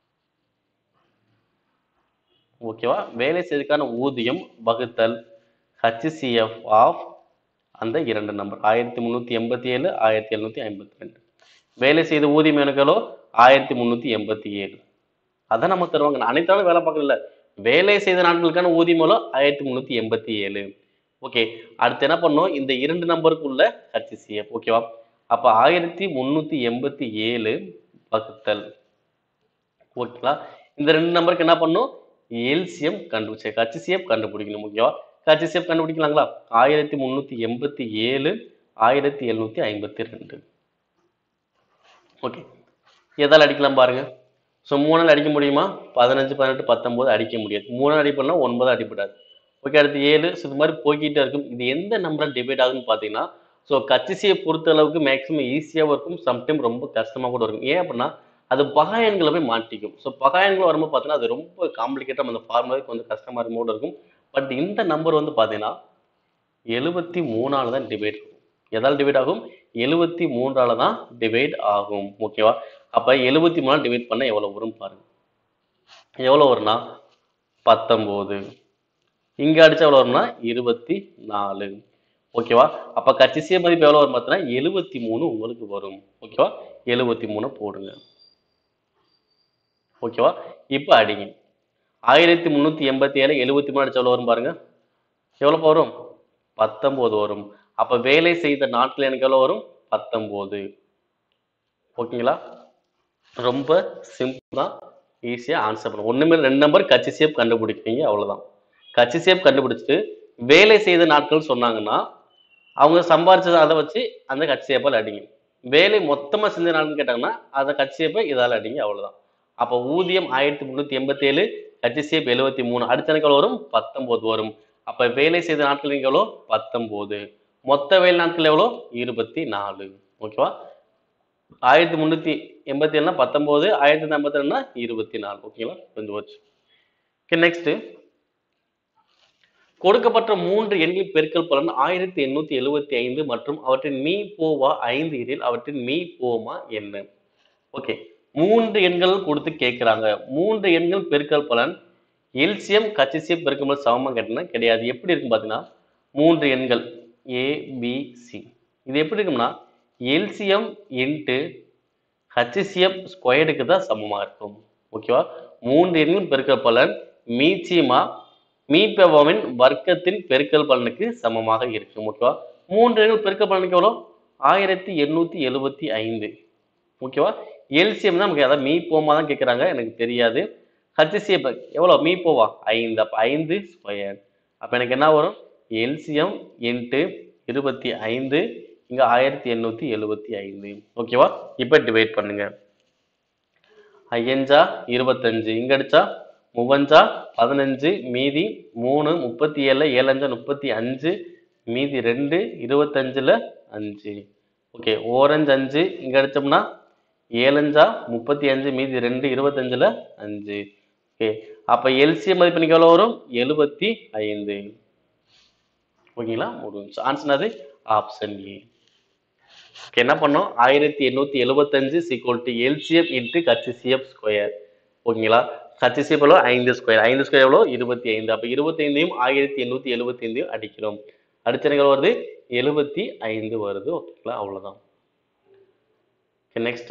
ஓகேவா வேலை செய்ததுக்கான ஊதியம் வகுத்தல் ஹச்சிசிஎஃப் ஆஃப் அந்த இரண்டு நம்பர் ஆயிரத்தி முந்நூற்றி எண்பத்தி ஏழு ஆயிரத்தி எழுநூற்றி ஐம்பத்தி ரெண்டு வேலை செய்த ஊதியம் எனக்களோ ஆயிரத்தி முந்நூற்றி எண்பத்தி ஏழு அதான் நம்ம தருவாங்க அனைத்து நாளும் வேலை பார்க்கல வேலை செய்த நாட்களுக்கான ஊதியம் எவ்வளோ ஆயிரத்தி முந்நூற்றி எண்பத்தி ஏழு ஓகே அடுத்து என்ன பண்ணோம் இந்த இரண்டு நம்பருக்குள்ள ஹச்சிசிஎஃப் ஓகேவா அப்போ ஆயிரத்தி முந்நூற்றி எண்பத்தி ஏழு வகுத்தல் ஓகேங்களா இந்த ரெண்டு நம்பருக்கு என்ன பண்ணும் எல்சிஎம் கண்டுபிடிச்ச ஹச்சிசிஎஃப் கண்டுபிடிக்கணும் ஓகேவா ஹச்சிசிஎஃப் கண்டுபிடிக்கலாங்களா ஆயிரத்தி முந்நூற்றி எண்பத்தி ஏழு ஆயிரத்தி எழுநூற்றி ஐம்பத்தி ரெண்டு ஓகே எதால் அடிக்கலாம் பாருங்க ஸோ மூணால் அடிக்க முடியுமா பதினஞ்சு பதினெட்டு பத்தொம்போது அடிக்க முடியாது மூணால் அடிப்படலாம் ஒன்பது அடிப்படாது ஓகே அடுத்து ஏழு ஸோ இது மாதிரி போய்கிட்டே இருக்கும் இது எந்த நம்பரை டிவைட் ஆகுதுன்னு பார்த்தீங்கன்னா ஸோ கச்சிசியை பொறுத்த அளவுக்கு மேக்ஸிமம் ஈஸியாகவும் இருக்கும் சம்டைம் ரொம்ப கஷ்டமாக கூட இருக்கும் ஏன் அப்படின்னா அது பகா எண்களை போய் மாட்டிக்கும் ஸோ பகா எண்கள் வரும்போது பார்த்தீங்கன்னா அது ரொம்ப காம்ப்ளிகேட்டாக அந்த ஃபார்முலாவே கொஞ்சம் கஷ்டமாக இருக்கும் கூட இருக்கும் பட் இந்த நம்பர் வந்து பார்த்தீங்கன்னா எழுபத்தி மூணால தான் டிவைட் ஆகும் எதால் டிவைட் ஆகும் எழுபத்தி மூன்றால தான் டிவைட் ஆகும் ஓகேவா அப்போ எழுபத்தி மூணால் டிவைட் பண்ண எவ்வளோ வரும் பாருங்க எவ்வளோ வரும்னா பத்தொம்போது இங்கே அடிச்சா எவ்வளோ வரும்னா இருபத்தி நாலு ஓகேவா அப்போ கச்சிசிய மதிப்பு எவ்வளோ வரும் பார்த்தீங்கன்னா எழுபத்தி மூணு உங்களுக்கு வரும் ஓகேவா எழுபத்தி மூணு போடுங்க ஓகேவா இப்போ அடிங்க ஆயிரத்தி முந்நூற்றி எண்பத்தி ஏழு எழுபத்தி மூணு அடிச்சா எவ்வளோ வரும் பாருங்க எவ்வளோ வரும் பத்தொம்போது வரும் அப்போ வேலை செய்த நாட்கள் எனக்கு எவ்வளோ வரும் பத்தொம்போது ஓகேங்களா ரொம்ப சிம்பிளாக ஈஸியாக ஆன்சர் பண்ணும் ஒன்றுமே ரெண்டு நம்பர் கட்சி சேப் கண்டுபிடிப்பீங்க அவ்வளோதான் கட்சி சேப் கண்டுபிடிச்சிட்டு வேலை செய்த நாட்கள் சொன்னாங்கன்னா அவங்க சம்பாரிச்சதை அதை வச்சு அந்த கட்சி சேப்பால் அடிங்க வேலை மொத்தமாக செஞ்ச நாள்னு கேட்டாங்கன்னா அதை கட்சி சேப்பை இதால் அடிங்க அவ்வளோதான் அப்போ ஊதியம் ஆயிரத்தி முந்நூற்றி எண்பத்தேழு கட்சி சேப் எழுபத்தி மூணு அடுத்த எனக்கு எவ்வளோ வரும் பத்தொம்போது வரும் அப்போ வேலை செய்த நாட்கள் இங்கே எவ்வளோ பத்தொம்போது மொத்த வேலை நாட்கள் எவ்வளோ இருபத்தி நாலு ஓகேவா ஆயிரத்தி முந்நூற்றி எண்பத்தி ஏழுனா பத்தொம்போது ஆயிரத்தி ஐம்பத்தி ரெண்டுனா இருபத்தி நாலு ஓகேங்களா கொஞ்சம் வச்சு ஓகே நெக்ஸ்ட் கொடுக்கப்பட்ட மூன்று எண்களின் பெருக்கல் பலன் ஆயிரத்தி எண்ணூத்தி எழுபத்தி ஐந்து மற்றும் அவற்றின் மீ போவா ஐந்து எனில் அவற்றின் மீ போமா என்ன ஓகே மூன்று எண்கள் கொடுத்து கேட்குறாங்க மூன்று எண்கள் பெருக்கல் பலன் எல்சியம் கச்சிசியம் பெருக்கமல் சமமாக கேட்டீங்கன்னா கிடையாது எப்படி இருக்கும் பார்த்தீங்கன்னா மூன்று எண்கள் ஏ பி சி இது எப்படி இருக்கும்னா எல்சியம் இன்ட்டு ஹச்சிசிஎம் ஸ்கொயர்டுக்கு தான் சமமாக இருக்கும் ஓகேவா மூன்று எண்களின் பெருக்கல் பலன் மீச்சியமா மீபெவாவின் வர்க்கத்தின் பெருக்கல் பலனுக்கு சமமாக இருக்கும் ஓகேவா மூன்று எண்கள் பெருக்கல் பலனுக்கு எவ்வளோ ஆயிரத்தி எண்ணூற்றி எழுபத்தி ஐந்து ஓகேவா எல்சிஎம் தான் நமக்கு அதாவது மீ போமா தான் கேட்குறாங்க எனக்கு தெரியாது ஹச்சிசிஎம் எவ்வளோ மீ போவா ஐந்து அப்போ ஐந்து ஸ்கொயர் அப்போ எனக்கு என்ன வரும் எல்சிஎம் இன்ட்டு இருபத்தி ஐந்து இங்கே ஆயிரத்தி எண்ணூற்றி எழுபத்தி ஐந்து ஓகேவா இப்போ டிவைட் பண்ணுங்க ஐயஞ்சா இருபத்தஞ்சு இங்க அடிச்சா மூவஞ்சா பதினஞ்சு மீதி மூணு முப்பத்தி ஏழுல ஏழஞ்சா முப்பத்தி அஞ்சு மீதி ரெண்டு இருபத்தஞ்சுல அஞ்சு ஓகே ஓரஞ்சு அஞ்சு இங்க அடிச்சோம்னா ஏழஞ்சா முப்பத்தி அஞ்சு மீதி ரெண்டு இருபத்தஞ்சுல அஞ்சு ஓகே அப்ப எல்சிஎம் மதிப்பு எவ்வளோ வரும் எழுபத்தி ஐந்து ஓகேங்களா முடிஞ்சு ஆன்சர் அது ஆப்ஷன் ஏ ஓகே என்ன பண்ணோம் ஆயிரத்தி எண்ணூத்தி எழுபத்தஞ்சு equal to LCM into HCF square ஓகேங்களா ஹச்சிசிஎஃப் எவ்வளோ ஐந்து ஸ்கொயர் ஐந்து ஸ்கொயர் எவ்வளோ இருபத்தி ஐந்து அப்போ இருபத்தி ஐந்தையும் ஆயிரத்தி எண்ணூத்தி எழுபத்தி ஐந்தையும் அடிக்கிறோம் அடுத்த எனக்கு வருது எழுபத்தி ஐந்து வருது ஓகேங்களா அவ்வளோதான் ஓகே நெக்ஸ்ட்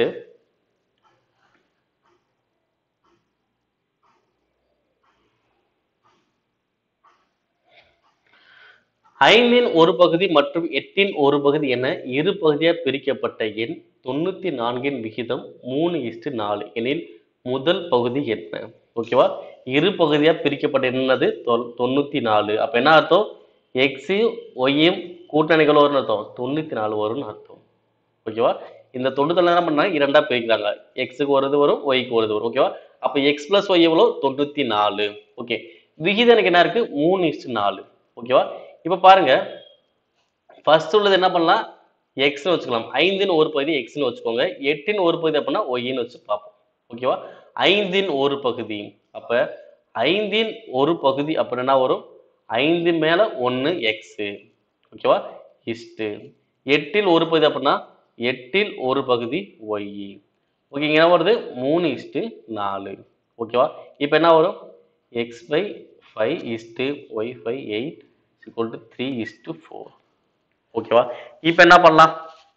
ஐந்தின் ஒரு பகுதி மற்றும் எட்டின் ஒரு பகுதி என இரு பகுதியாக பிரிக்கப்பட்ட எண் தொண்ணூத்தி நான்கின் விகிதம் மூணு இஸ்டு நாலு எனில் முதல் பகுதி என்ன ஓகேவா இரு பகுதியா பிரிக்கப்பட்ட என்னது தொ- தொண்ணூத்தி நாலு அப்ப என்ன அர்த்தம் எக்ஸையும் ஒய்யும் கூட்டணிகள் வரும்னு அர்த்தம் தொண்ணூத்தி நாலு வரும்னு அர்த்தம் ஓகேவா இந்த தொண்ணூத்தி நாலு என்ன பண்ணாங்க இரண்டா பிரிக்கிறாங்க எக்ஸுக்கு வருது வரும் ஒய்க்கு வருது வரும் ஓகேவா அப்ப எக்ஸ் பிளஸ் ஒய் எவ்வளோ தொண்ணூத்தி நாலு ஓகே விகிதம் எனக்கு என்ன இருக்கு மூணு இஸ்டு நாலு ஓகேவா இப்ப பாருங்க ஃபர்ஸ்ட் உள்ளது என்ன பண்ணலாம் எக்ஸ்னு வச்சுக்கலாம் ஐந்தின் ஒரு பகுதி எக்ஸ்னு வச்சுக்கோங்க எட்டின் ஒரு பகுதி அப்படின்னா ஒய்ன்னு வச்சு பார்ப்போம் ஓகேவா ஐந்தின் ஒரு பகுதி அப்ப ஐந்தின் ஒரு பகுதி அப்படின்னா வரும் ஐந்து மேல ஒன்று எக்ஸு ஓகேவா இஸ்ட்டு எட்டில் ஒரு பகுதி அப்படின்னா எட்டில் ஒரு பகுதி ஒய் ஓகேங்க என்ன வருது மூணு இஸ்ட்டு நாலு ஓகேவா இப்போ என்ன வரும் X by five is to Y five eight equal to three is to four ஓகேவா இப்போ என்ன பண்ணலாம்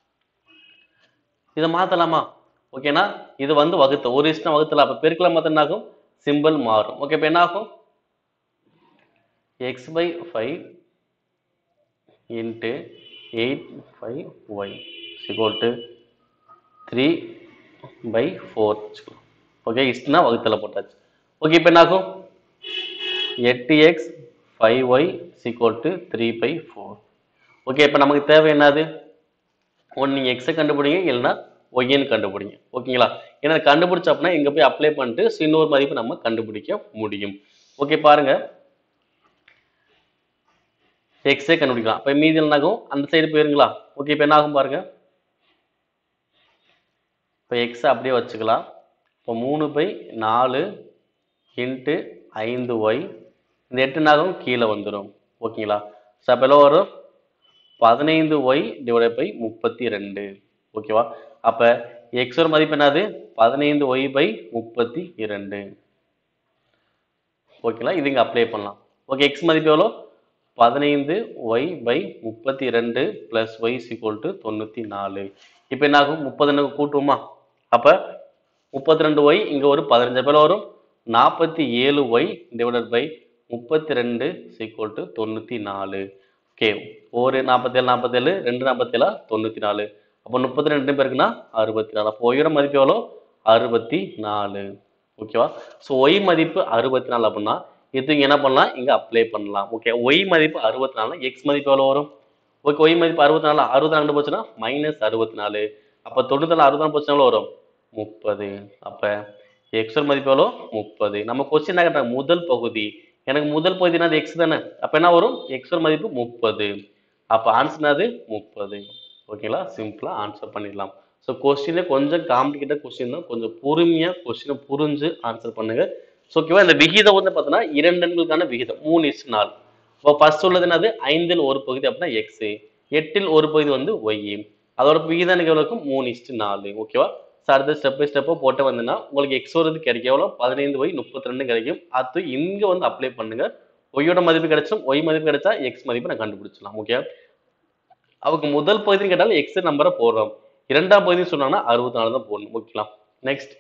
இதை மாத்தலாமா ஓகேனா இது வந்து வகுத்த ஒரு இஷ்டம் வகுத்தல அப்ப பெருக்கல மாத்த என்ன ஆகும் சிம்பிள் மாறும் ஓகே இப்போ என்ன ஆகும் X by five into eight five Y equal to three by four okay இஷ்டம்னா வகுத்தல போட்டாச்சு ஓகே இப்போ என்ன ஆகும் எட்டு X five Y equal to three by four okay இப்போ நமக்கு தேவை என்னது ஒன்று நீங்கள் எக்ஸை கண்டுபிடிங்க இல்லைன்னா ஒய்யன்னு கண்டுபிடிங்க ஓகேங்களா ஏன்னா கண்டுபிடிச்ச அப்படின்னா இங்கே போய் அப்ளை பண்ணிட்டு so இன்னொரு மதிப்பு நம்ம கண்டுபிடிக்க முடியும் ஓகே பாருங்க எக்ஸே கண்டுபிடிக்கலாம் இப்போ மீதி என்னாகும் அந்த சைடு போயிருங்களா ஓகே இப்போ என்ன ஆகும் பாருங்க இப்போ எக்ஸை அப்படியே வச்சுக்கலாம் இப்போ மூணு பை நாலு இன்ட்டு ஐந்து ஒய் இந்த எட்டு நாகும் கீழே வந்துடும் ஓகேங்களா ஸோ அப்போ எல்லாம் வரும் பதினைந்து ஒய் டிவைட் பை முப்பத்தி ரெண்டு ஓகேவா அப்போ எக்ஸோட மதிப்பு என்னது பதினைந்து ஒய் பை முப்பத்தி இரண்டு ஓகேங்களா இது இங்கே அப்ளை பண்ணலாம் ஓகே எக்ஸ் மதிப்பு எவ்வளோ பதினைந்து ஒய் பை முப்பத்தி ரெண்டு ப்ளஸ் ஒய் சிக்வல் டு தொண்ணூற்றி நாலு இப்போ என்ன ஆகும் முப்பது ரெண்டு கூட்டுவோமா அப்போ முப்பத்தி ரெண்டு ஒய் இங்கே ஒரு பதினஞ்சு பேர் வரும் நாற்பத்தி ஏழு ஒய் டிவைடட் பை முப்பத்தி ரெண்டு சீக்வல் டு தொண்ணூற்றி நாலு ஓகே ஒரு நாற்பத்தேழு நாற்பத்தேழு ரெண்டு நாற்பத்தேழா தொண்ணூற்றி நாலு அப்போ முப்பத்தி ரெண்டு பேருக்குன்னா அறுபத்தி நாலு அப்போ ஒய்யோட மதிப்பு எவ்வளோ அறுபத்தி நாலு ஓகேவா ஸோ ஒய் மதிப்பு அறுபத்தி நாலு அப்படின்னா இது இங்க என்ன பண்ணலாம் இங்கே அப்ளை பண்ணலாம் ஓகே ஒய் மதிப்பு அறுபத்தி நாலு எக்ஸ் மதிப்பு எவ்வளோ வரும் ஓகே ஒய் மதிப்பு அறுபத்தி நாலு அறுபத்தி நாலு போச்சுன்னா மைனஸ் அறுபத்தி நாலு அப்போ தொண்ணூத்தி நாலு அறுபத்தி நாலு போச்சுன்னா எவ்வளோ வரும் முப்பது அப்போ எக்ஸோட மதிப்பு எவ்வளோ முப்பது நம்ம கொஸ்டின் என்ன கேட்டாங்க முதல் பகுதி எனக்கு முதல் பகுதினா அது எக்ஸ் தானே அப்போ என்ன வரும் எக்ஸோட மதிப்பு முப்பது அப்போ ஆன்சர் என்னது முப்பது ஓகேங்களா சிம்பிளா ஆன்சர் பண்ணிடலாம் ஸோ கொஸ்டினே கொஞ்சம் காம்ப்ளிகேட்டட் கொஸ்டின் தான் கொஞ்சம் பொறுமையா கொஸ்டினை புரிஞ்சு ஆன்சர் பண்ணுங்க ஸோ ஓகேவா இந்த விகிதம் வந்து பார்த்தோன்னா இரண்டு எண்களுக்கான விகிதம் மூணு இஸ் நாலு இப்போ ஃபர்ஸ்ட் உள்ளது என்னது ஐந்தில் ஒரு பகுதி அப்படின்னா எக்ஸ் எட்டில் ஒரு பகுதி வந்து ஒய் அதோட விகிதம் எனக்கு எவ்வளோ இருக்கும் மூணு இஸ்டு நாலு ஓகேவா ஸோ அடுத்த ஸ்டெப் பை ஸ்டெப்பாக போட்டு வந்தேன்னா உங்களுக்கு எக்ஸ் வருது கிடைக்கும் எவ்வளோ பதினைந்து ஒய் முப்பத்தி ரெண்டு கிடைக்கும் அது இங்கே வந்து அப்ளை பண்ணுங்க ஒய்யோட மதிப்பு கிடைச்சும் ஒய் மதிப்பு கிடைச்சா எக்ஸ் மதிப்பு நான் கண்டுபிடிச்சலாம் ஓகே அவங்க முதல் பகுதின்னு கேட்டாலும் எக்ஸ் நம்பரை போடுறோம் இரண்டாம் பகுதின்னு சொன்னாங்கன்னா அறுபத்தி நாலு தான் போடணும் ஓகேலாம் நெக்ஸ்ட்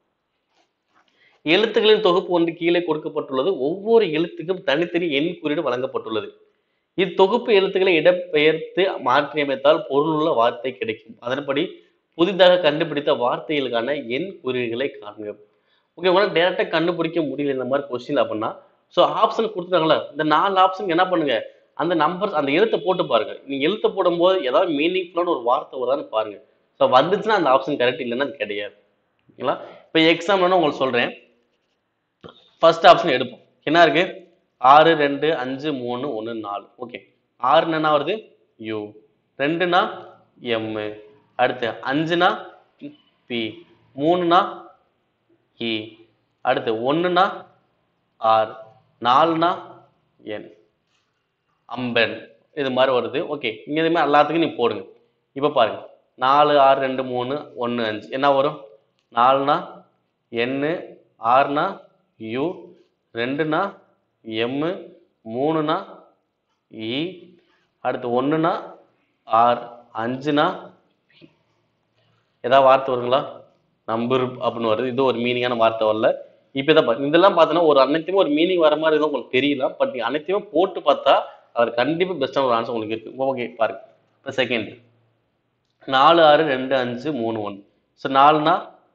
எழுத்துக்களின் தொகுப்பு ஒன்று கீழே கொடுக்கப்பட்டுள்ளது ஒவ்வொரு எழுத்துக்கும் தனித்தனி எண் குறியீடு வழங்கப்பட்டுள்ளது இத்தொகுப்பு எழுத்துக்களை இடம்பெயர்த்து மாற்றியமைத்தால் பொருளுள்ள வார்த்தை கிடைக்கும் அதன்படி புதிதாக கண்டுபிடித்த வார்த்தைகளுக்கான எண் குறியீடுகளை காண்க ஓகே உங்களால் டேரெக்டாக கண்டுபிடிக்க முடியல இந்த மாதிரி கொஸ்டின் அப்படின்னா ஸோ ஆப்ஷன் கொடுத்துருக்காங்களா இந்த நாலு ஆப்ஷன் என்ன பண்ணுங்க அந்த நம்பர்ஸ் அந்த எழுத்தை போட்டு பாருங்க நீங்க எழுத்தை போடும்போது ஏதாவது மீனிங்ஃபுல்லான ஒரு வார்த்தை வருதான்னு பாருங்க ஸோ வந்துச்சுன்னா அந்த ஆப்ஷன் கரெக்ட் இல்லைன்னா அது கிடையாது ஓகேங்களா இப்போ எக்ஸாம்பிள் உங்களுக்கு சொல்றேன் ஃபர்ஸ்ட் ஆப்ஷன் எடுப்போம் என்ன இருக்கு ஆறு ரெண்டு அஞ்சு மூணு ஒன்று நாலு ஓகே ஆறு என்ன வருது யூ ரெண்டுனா எம்மு அடுத்து அஞ்சுனா பி மூணுனா இ அடுத்து ஒன்றுனா ஆர் நாலுனா என் அம்பன் இது மாதிரி வருது ஓகே இங்கே இதுமாதிரி எல்லாத்துக்கும் நீ போடுங்க இப்போ பாருங்க நாலு ஆறு ரெண்டு மூணு ஒன்று அஞ்சு என்ன வரும் நாலுனா எண்ணு ஆறுனா யூ ரெண்டுனா எம்மு மூணுனா இ அடுத்து ஒன்றுனா ஆர் அஞ்சுனா பி ஏதாவது வார்த்தை வருங்களா நம்பர் அப்படின்னு வருது இது ஒரு மீனிங்கான வார்த்தை வரல இப்போ இதை பா- இதெல்லாம் பார்த்தோன்னா ஒரு அனைத்தையுமே ஒரு மீனிங் வர மாதிரி எதுவும் உங்களுக்கு தெரியல பட் நீ அனைத்தையுமே போட்டு பார்த்தா அவர் கண்டிப்பாக பெஸ்ட்டான ஒரு ஆன்சர் உங்களுக்கு இருக்கு ஓகே பாருங்க இப்போ செகண்ட் நாலு ஆறு ரெண்டு அஞ்சு மூணு ஒன்று ஸோ நாலுனா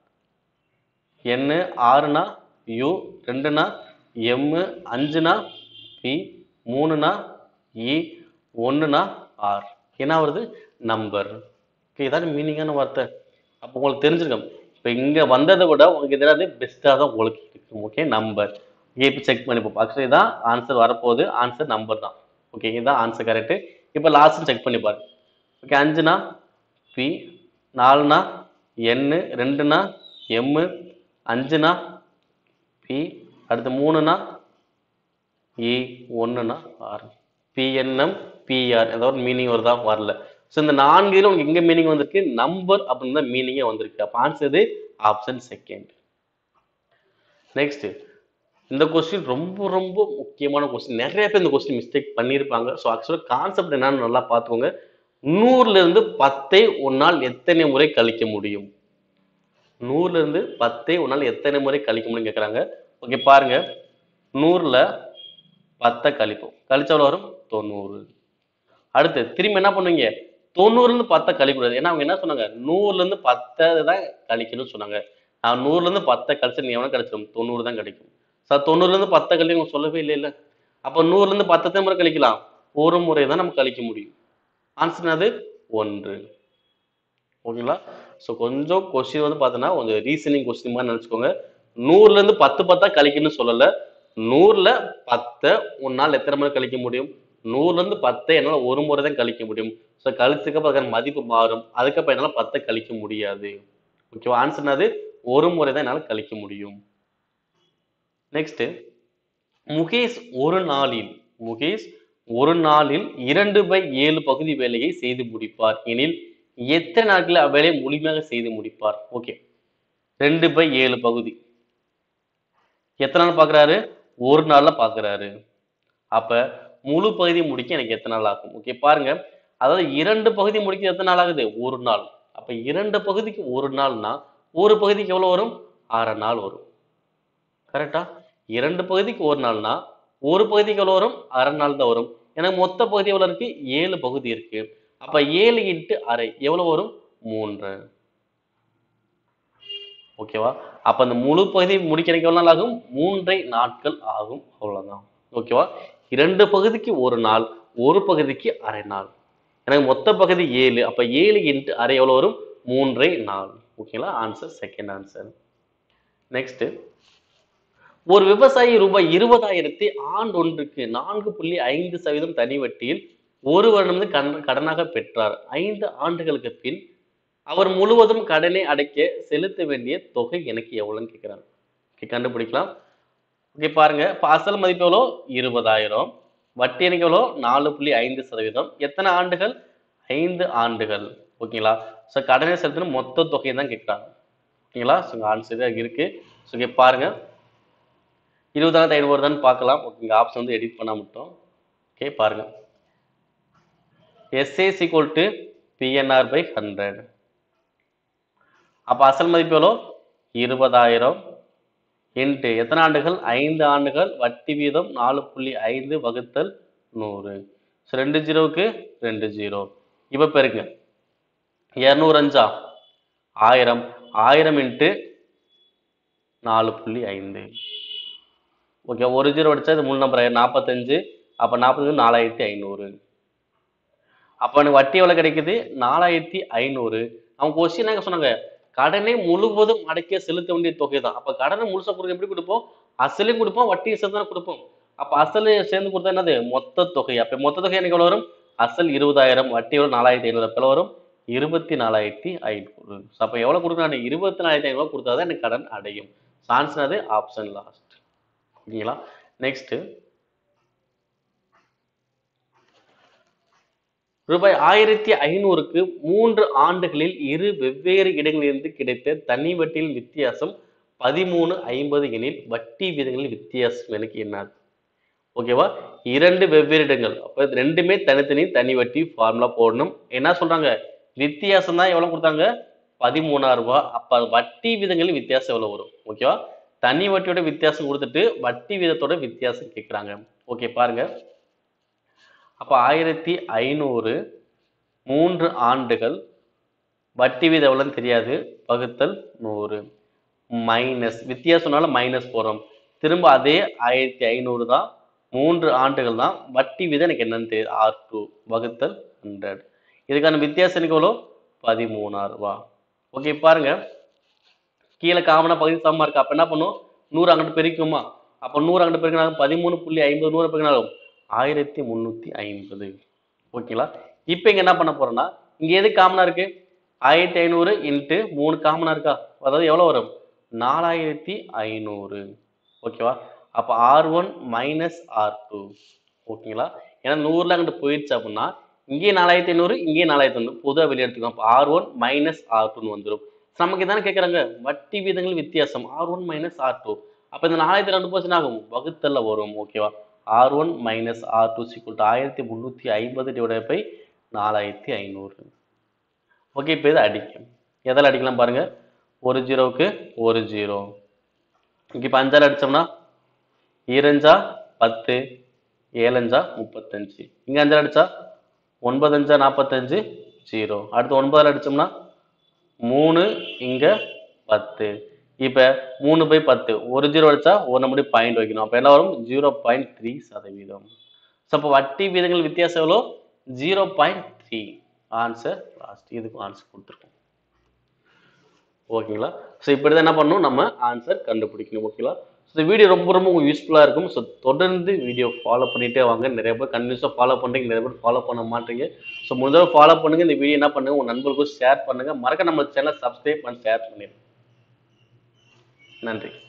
எண்ணு ஆறுனா யூ ரெண்டுனா எம்மு அஞ்சுனா பி மூணுனா இ ஒன்றுனா ஆர் என்ன வருது நம்பர் ஓகே இதான் மீனிங்கான வார்த்தை அப்போ உங்களுக்கு தெரிஞ்சிருக்கும் இப்போ இங்கே வந்ததை விட உங்களுக்கு எதாவது பெஸ்ட்டாக தான் உங்களுக்கு இருக்கும் ஓகே நம்பர் ஓகே இப்போ செக் பண்ணி பார்ப்போம் ஆக்சுவலி தான் ஆன்சர் வரப்போகுது ஆன்சர் நம்பர் தான் ஓகே இதுதான் ஆன்சர் கரெக்டு இப்போ லாஸ்ட் செக் பண்ணி பாருங்க ஓகே அஞ்சுனா பி நாலுனா எண்ணு ரெண்டுனா எம்மு அஞ்சுனா பி அடுத்து மூணுனா இ ஒன்றுனா ஆர் பிஎன்எம் பிஆர் ஏதாவது மீனிங் வருதா வரல ஸோ இந்த நான்கு இதுல உங்களுக்கு எங்க மீனிங் வந்திருக்கு நம்பர் அப்படின்னு தான் மீனிங்கே வந்திருக்கு அப்போ ஆன்சர் இது ஆப்ஷன் செகண்ட் நெக்ஸ்ட் இந்த கொஸ்டின் ரொம்ப ரொம்ப முக்கியமான கொஸ்டின் நிறைய பேர் இந்த கொஸ்டின் மிஸ்டேக் பண்ணியிருப்பாங்க ஸோ ஆக்சுவலாக கான்செப்ட் என்னன்னு நல்லா பார்த்துக்கோங்க நூறுல இருந்து பத்தை ஒன்னால் எத்தனை முறை கழிக்க முடியும் நூறுல இருந்து பத்தை ஒன்னால் எத்தனை முறை கழிக்க முடியும் கேட்குறாங்க ஓகே பாருங்க நூறுல பத்தை கழிப்போம் கழிச்ச எவ்வளோ வரும் தொண்ணூறு அடுத்து திரும்பி என்ன பண்ணுவீங்க தொண்ணூறுல இருந்து பத்தை கழிக்கூடாது ஏன்னா அவங்க என்ன சொன்னாங்க நூறுல இருந்து பத்தை தான் கழிக்கணும்னு சொன்னாங்க நான் நூறுல இருந்து பத்தை கழிச்சு நீ எவ்வளோ கழிச்சிடும் தொண்ணூறு தான் கிடைக்கும் சார் தொண்ணூறுல இருந்து பத்தை கழிக்க அவங்க சொல்லவே இல்லை இல்லை அப்போ நூறுல இருந்து பத்தத்தை முறை கழிக்கலாம் ஒரு முறை தான் நம்ம கழிக்க முடியும் ஆன்சர் அது ஒன்று ஓகேங்களா ஸோ கொஞ்சம் கொஸ்டின் வந்து பார்த்தோன்னா கொஞ்சம் ரீசனிங் கொஸ்டின் மாதிரி நினச்சிக்கோங்க நூறுல இருந்து பத்து பத்தா கழிக்கணும்னு சொல்லலை நூறுல பத்தை உன்னால் எத்தனை முறை கழிக்க முடியும் நூறுல இருந்து பத்தை என்னால் ஒரு முறை தான் கழிக்க முடியும் ஸோ கழிச்சதுக்கப்புறம் அதுக்கான மதிப்பு மாறும் அதுக்கப்புறம் என்னால் பத்தை கழிக்க முடியாது ஓகேவா ஆன்சர் என்னது ஒரு முறை தான் என்னால் கழிக்க முடியும் நெக்ஸ்ட் முகேஷ் ஒரு நாளில் முகேஷ் ஒரு நாளில் இரண்டு பை ஏழு பகுதி வேலையை செய்து முடிப்பார் எனில் எத்தனை நாட்களில் அவ்வேலையை முழுமையாக செய்து முடிப்பார் ஓகே ரெண்டு பை ஏழு பகுதி எத்தனை நாள் பார்க்குறாரு ஒரு நாள்ல பார்க்குறாரு அப்ப முழு பகுதி முடிக்க எனக்கு எத்தனை நாள் ஆகும் ஓகே பாருங்க அதாவது இரண்டு பகுதி முடிக்க எத்தனை நாள் ஆகுது ஒரு நாள் அப்ப இரண்டு பகுதிக்கு ஒரு நாள்னா ஒரு பகுதிக்கு எவ்வளவு வரும் அரை நாள் வரும் கரெக்டா இரண்டு பகுதிக்கு ஒரு நாள்னா ஒரு பகுதிக்கு எவ்வளவு வரும் அரை நாள் தான் வரும் எனக்கு மொத்த பகுதி எவ்வளவு இருக்கு ஏழு பகுதி இருக்கு அப்ப ஏழு இன்ட்டு அரை எவ்வளவு வரும் மூன்று ஓகேவா அப்ப அந்த முழு பகுதி முடிக்கிறதுக்கு எவ்வளவு நாள் ஆகும் மூன்றை நாட்கள் ஆகும் அவ்வளவுதான் ஓகேவா இரண்டு பகுதிக்கு ஒரு நாள் ஒரு பகுதிக்கு அரை நாள் எனக்கு மொத்த பகுதி ஏழு அப்ப ஏழு இன்ட்டு அரை எவ்வளவு வரும் மூன்றை நாள் ஓகேங்களா ஆன்சர் செகண்ட் ஆன்சர் நெக்ஸ்ட் ஒரு விவசாயி ரூபாய் இருபதாயிரத்தி ஆண்டு ஒன்றுக்கு நான்கு புள்ளி ஐந்து சதவீதம் தனி வட்டியில் ஒரு வருடம் வந்து கடன் கடனாக பெற்றார் ஐந்து ஆண்டுகளுக்கு பின் அவர் முழுவதும் கடனை அடைக்க செலுத்த வேண்டிய தொகை எனக்கு எவ்வளோன்னு கேட்குறாங்க ஓகே கண்டுபிடிக்கலாம் ஓகே பாருங்க இப்போ அசல் மதிப்பு எவ்வளோ இருபதாயிரம் வட்டி எனக்கு எவ்வளோ நாலு புள்ளி ஐந்து சதவீதம் எத்தனை ஆண்டுகள் ஐந்து ஆண்டுகள் ஓகேங்களா ஸோ கடனை செலுத்தணும் மொத்த தொகையை தான் கேட்குறாங்க ஓகேங்களா ஸோ இங்கே ஆன்சர் இருக்கு ஸோ இங்கே பாருங்க இருபதாயிரத்து ஐநூறு தான் பார்க்கலாம் ஓகே இங்கே ஆப்ஷன் வந்து எடிட் பண்ண மட்டும் ஓகே பாருங்க SI equal to PNR by hundred அப்போ அசல் மதிப்பு எவ்வளோ இருபதாயிரம் இன்ட்டு எத்தனை ஆண்டுகள் ஐந்து ஆண்டுகள் வட்டி வீதம் நாலு புள்ளி ஐந்து வகுத்தல் நூறு ஸோ ரெண்டு ஜீரோவுக்கு ரெண்டு ஜீரோ இப்போ பெருங்க இரநூறு அஞ்சா ஆயிரம் ஆயிரம் இன்ட்டு நாலு புள்ளி ஐந்து ஓகே ஒரு ஜீரோ அடிச்சா இது மூணு நம்பர் நாற்பத்தஞ்சு அப்போ நாற்பத்தஞ்சு நாலாயிரத்தி ஐநூறு அப்போ எனக்கு வட்டி எவ்வளோ கிடைக்குது நாலாயிரத்தி ஐநூறு அவங்க கொஸ்டின் என்ன சொன்னாங்க கடனை முழுவதும் அடைக்க செலுத்த வேண்டிய தொகை தான் அப்போ கடனை முழுசா கொடுக்க எப்படி கொடுப்போம் அசலையும் கொடுப்போம் வட்டியும் சேர்த்து தானே கொடுப்போம் அப்போ அசல் சேர்ந்து கொடுத்தா என்னது மொத்த தொகை அப்போ மொத்த தொகை எனக்கு எவ்வளோ வரும் அசல் இருபதாயிரம் வட்டி எவ்வளோ நாலாயிரத்தி ஐநூறு அப்போ எவ்வளோ வரும் இருபத்தி நாலாயிரத்தி ஐநூறு ஸோ அப்போ எவ்வளோ கொடுக்கணும் இருபத்தி நாலாயிரத்தி ஐநூறு கொடுத்தா தான் எனக்கு கடன் அடையும் சான்ஸ் அது ஆப்ஷன் லாஸ்ட் ஓகேங்களா நெக்ஸ்ட் ரூபாய் ஆயிரத்தி ஐநூறுக்கு மூன்று ஆண்டுகளில் இரு வெவ்வேறு இடங்களிலிருந்து கிடைத்த தனி வட்டியின் வித்தியாசம் பதிமூணு ஐம்பது எனில் வட்டி விதங்களின் வித்தியாசம் எனக்கு என்னது ஓகேவா இரண்டு வெவ்வேறு இடங்கள் அப்போ இது ரெண்டுமே தனித்தனி தனி வட்டி ஃபார்முலா போடணும் என்ன சொல்றாங்க வித்தியாசம் தான் எவ்வளவு கொடுத்தாங்க பதிமூணாயிரம் ரூபாய் அப்ப வட்டி விதங்களின் வித்தியாசம் எவ்வளவு வரும் ஓகேவா தனி வட்டியோட வித்தியாசம் கொடுத்துட்டு வட்டி விதத்தோட வித்தியாசம் கேட்குறாங்க ஓகே பாருங்க அப்போ ஆயிரத்தி ஐநூறு மூன்று ஆண்டுகள் வட்டி வீதம் எவ்வளோன்னு தெரியாது வகுத்தல் நூறு மைனஸ் வித்தியாசம்னால மைனஸ் போகிறோம் திரும்ப அதே ஆயிரத்தி ஐநூறு தான் மூன்று ஆண்டுகள் தான் வட்டி வீதம் எனக்கு என்னன்னு தெரியுது ஆர் டூ வகுத்தல் ஹண்ட்ரட் இதுக்கான வித்தியாசம் எனக்கு எவ்வளோ பதிமூணாயிரம் ரூபா ஓகே பாருங்க கீழே காமனா பகுதி சமமா இருக்கு அப்ப என்ன பண்ணும் நூறு அங்கிட்டு பெருக்குமா அப்ப நூறு அங்கிட்டு பெருக்கினாலும் பதிமூணு புள்ளி ஐம்பது நூறு பெருக்கினாலும் ஆயிரத்தி முந்நூற்றி ஐம்பது ஓகேங்களா இப்போ இங்கே என்ன பண்ண போறோம்னா இங்கே எது காமனாக இருக்கு ஆயிரத்தி ஐநூறு இன்ட்டு மூணு காமனாக இருக்கா அதாவது எவ்வளோ வரும் நாலாயிரத்தி ஐநூறு ஓகேவா அப்போ R one minus R two ஓகேங்களா ஏன்னா நூறுல அங்கிட்டு போயிடுச்சு அப்படின்னா இங்கேயே நாலாயிரத்தி ஐநூறு இங்கேயே நாலாயிரத்தி ஐநூறு பொதுவாக வெளியே எடுத்துக்கோ அப்போ ஆர் ஒன் மைனஸ் ஆர் டூன்னு வந்துடும் நமக்கு தானே கேட்குறாங்க வட்டி வீதங்கள் வித்தியாசம் R one minus R two அப்போ இந்த நாலாயிரத்தி ரெண்டு பர்சன்ட் ஆகும் வகுத்தல்ல வரும் ஓகேவா R one minus R two சிக்குள் ஆயிரத்தி முந்நூற்றி ஐம்பது டிவைட் பை நாலாயிரத்தி ஐநூறு ஓகே இப்போ இது அடிக்கும் எதில் அடிக்கலாம் பாருங்க ஒரு ஜீரோவுக்கு ஒரு ஜீரோ இங்கே இப்போ அஞ்சால் அடித்தோம்னா ஈரஞ்சா பத்து ஏழஞ்சா முப்பத்தஞ்சு இங்கே அஞ்சால் அடித்தா ஒன்பதஞ்சா நாற்பத்தஞ்சு ஜீரோ அடுத்து ஒன்பதால் அடித்தோம்னா மூணு இங்கே பத்து இப்போ மூணு பை பத்து ஒரு ஜீரோ அடித்தா ஒரு நம்படி பாயிண்ட் வைக்கணும் அப்போ என்ன வரும் ஜீரோ பாயிண்ட் த்ரீ சதவீதம் ஸோ அப்போ வட்டி விகிதங்கள் வித்தியாசம் எவ்வளோ zero point three answer last இதுக்கும் ஆன்சர் கொடுத்துருக்கோம் ஓகேங்களா ஸோ இப்படி தான் என்ன பண்ணணும் நம்ம ஆன்சர் கண்டுபிடிக்கணும் ஓகேங்களா ஸோ இந்த வீடியோ ரொம்ப ரொம்ப உங்களுக்கு யூஸ்ஃபுல்லாக இருக்கும் ஸோ தொடர்ந்து வீடியோ ஃபாலோ பண்ணிகிட்டே வாங்க நிறைய பேர் கண்டினியூஸாக ஃபாலோ பண்ணுறீங்க நிறைய பேர் ஃபாலோ பண்ண மாட்டீங்க ஸோ முடிஞ்சளவு ஃபாலோ பண்ணுங்கள் இந்த வீடியோ என்ன பண்ணுங்கள் உங்கள் நண்பர்களுக்கும் ஷேர் பண்ணுங்கள் மறக்க நம்ம சேனலை சப்ஸ்கிரைப் பண்ணி ஷேர் பண்ணிடுங்க நன்றி